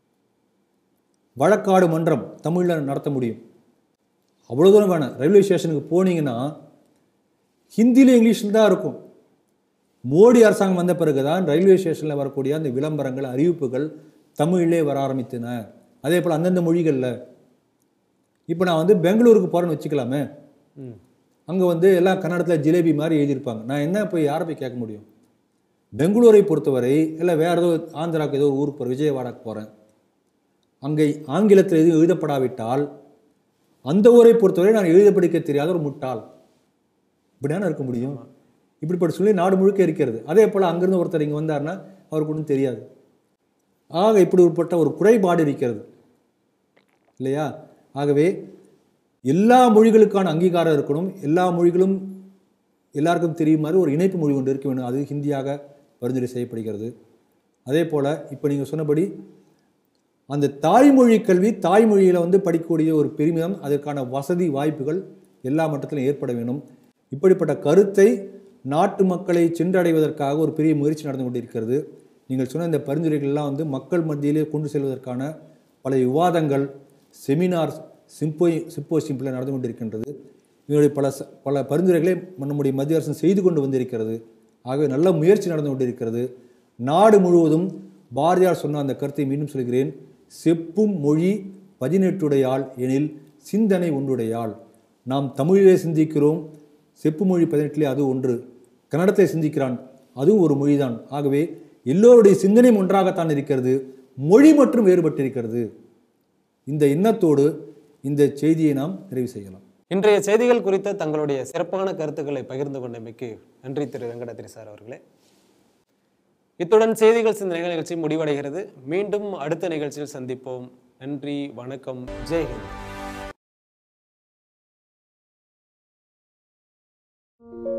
வழக்காடு மன்றம் தமிழில் நடத்த முடியும் அவ்வளோ தூரம் வேணாம் ரயில்வே ஸ்டேஷனுக்கு போனீங்கன்னா ஹிந்தியில் இங்கிலீஷில் தான் இருக்கும் மோடி அரசாங்கம் வந்த பிறகு தான் ரயில்வே ஸ்டேஷனில் வரக்கூடிய அந்த விளம்பரங்கள் அறிவிப்புகள் தமிழிலே வர ஆரம்பித்தன அதே போல் அந்தந்த மொழிகளில் இப்போ நான் வந்து பெங்களூருக்கு போகிறேன்னு வச்சுக்கலாமே ம். அங்கே வந்து எல்லாம் கன்னடத்தில் ஜிலேபி மாதிரி எழுதியிருப்பாங்க நான் என்ன போய் யாரை போய் கேட்க முடியும் பெங்களூரை பொறுத்தவரை இல்லை வேறு ஏதோ ஆந்திராவுக்கு ஏதோ ஊருக்கு போகிறேன் விஜயவாடாக்கு போகிறேன் அங்கே ஆங்கிலத்தில் எதுவும் எழுதப்படாவிட்டால் அந்த ஊரை பொறுத்தவரை நான் எழுத படிக்க தெரியாத ஒரு முட்டாள் இப்படியான இருக்க முடியும் இப்படிப்பட்ட சொல்லி நாடு முழுக்க இருக்கிறது அதே போல் அங்கேருந்து ஒருத்தர் இங்கே வந்தாருன்னா அவருக்கு ஒன்றும் தெரியாது ஆக இப்படி உட்பட்ட ஒரு குறைபாடு இருக்கிறது இல்லையா ஆகவே எல்லா மொழிகளுக்கான அங்கீகாரம் இருக்கணும் எல்லா மொழிகளும் எல்லாருக்கும் தெரியும் மாதிரி ஒரு இணைப்பு மொழி ஒன்று இருக்க வேண்டும் அது ஹிந்தியாக பரிந்துரை செய்யப்படுகிறது அதே போல் இப்போ நீங்கள் சொன்னபடி அந்த தாய்மொழி கல்வி தாய்மொழியில் வந்து படிக்கக்கூடிய ஒரு பெருமிதம் அதற்கான வசதி வாய்ப்புகள் எல்லா மட்டத்திலும் ஏற்பட வேண்டும் இப்படிப்பட்ட கருத்தை நாட்டு மக்களை சென்றடைவதற்காக ஒரு பெரிய முயற்சி நடந்து கொண்டிருக்கிறது நீங்கள் சொன்ன இந்த பரிந்துரைகள்லாம் வந்து மக்கள் மத்தியிலே கொண்டு செல்வதற்கான பல விவாதங்கள் செமினார்ஸ் சிம்போய் சிம்போசியம்பில் நடந்து கொண்டிருக்கின்றது இதனுடைய பல ச- பல பரிந்துரைகளை நம்முடைய மத்திய அரசு செய்து கொண்டு வந்திருக்கிறது ஆகவே நல்ல முயற்சி நடந்து கொண்டிருக்கிறது நாடு முழுவதும் பாரதியார் சொன்ன அந்த கருத்தை மீண்டும் சொல்கிறேன் செப்பும் மொழி பதினெட்டுடையாள் எனில் சிந்தனை ஒன்றுடையாள் நாம் தமிழிலே சிந்திக்கிறோம் செப்பு மொழி பதினெட்டிலே அது ஒன்று கன்னடத்தை சிந்திக்கிறான் அதுவும் ஒரு மொழிதான் ஆகவே எல்லோருடைய சிந்தனையும் ஒன்றாகத்தான் இருக்கிறது மொழி மற்றும் வேறுபட்டிருக்கிறது இந்த எண்ணத்தோடு இந்த செய்தியை நாம் நிறைவு செய்யலாம் இன்றைய செய்திகள் குறித்த தங்களுடைய சிறப்பான கருத்துக்களை பகிர்ந்து கொண்டமைக்கு நன்றி திரு வெங்கடாத்திரி சார் அவர்களே இத்துடன் செய்திகள் சிந்தனைகள் நிகழ்ச்சி முடிவடைகிறது மீண்டும் அடுத்த நிகழ்ச்சியில் சந்திப்போம் நன்றி வணக்கம் ஜெய்ஹிந்த்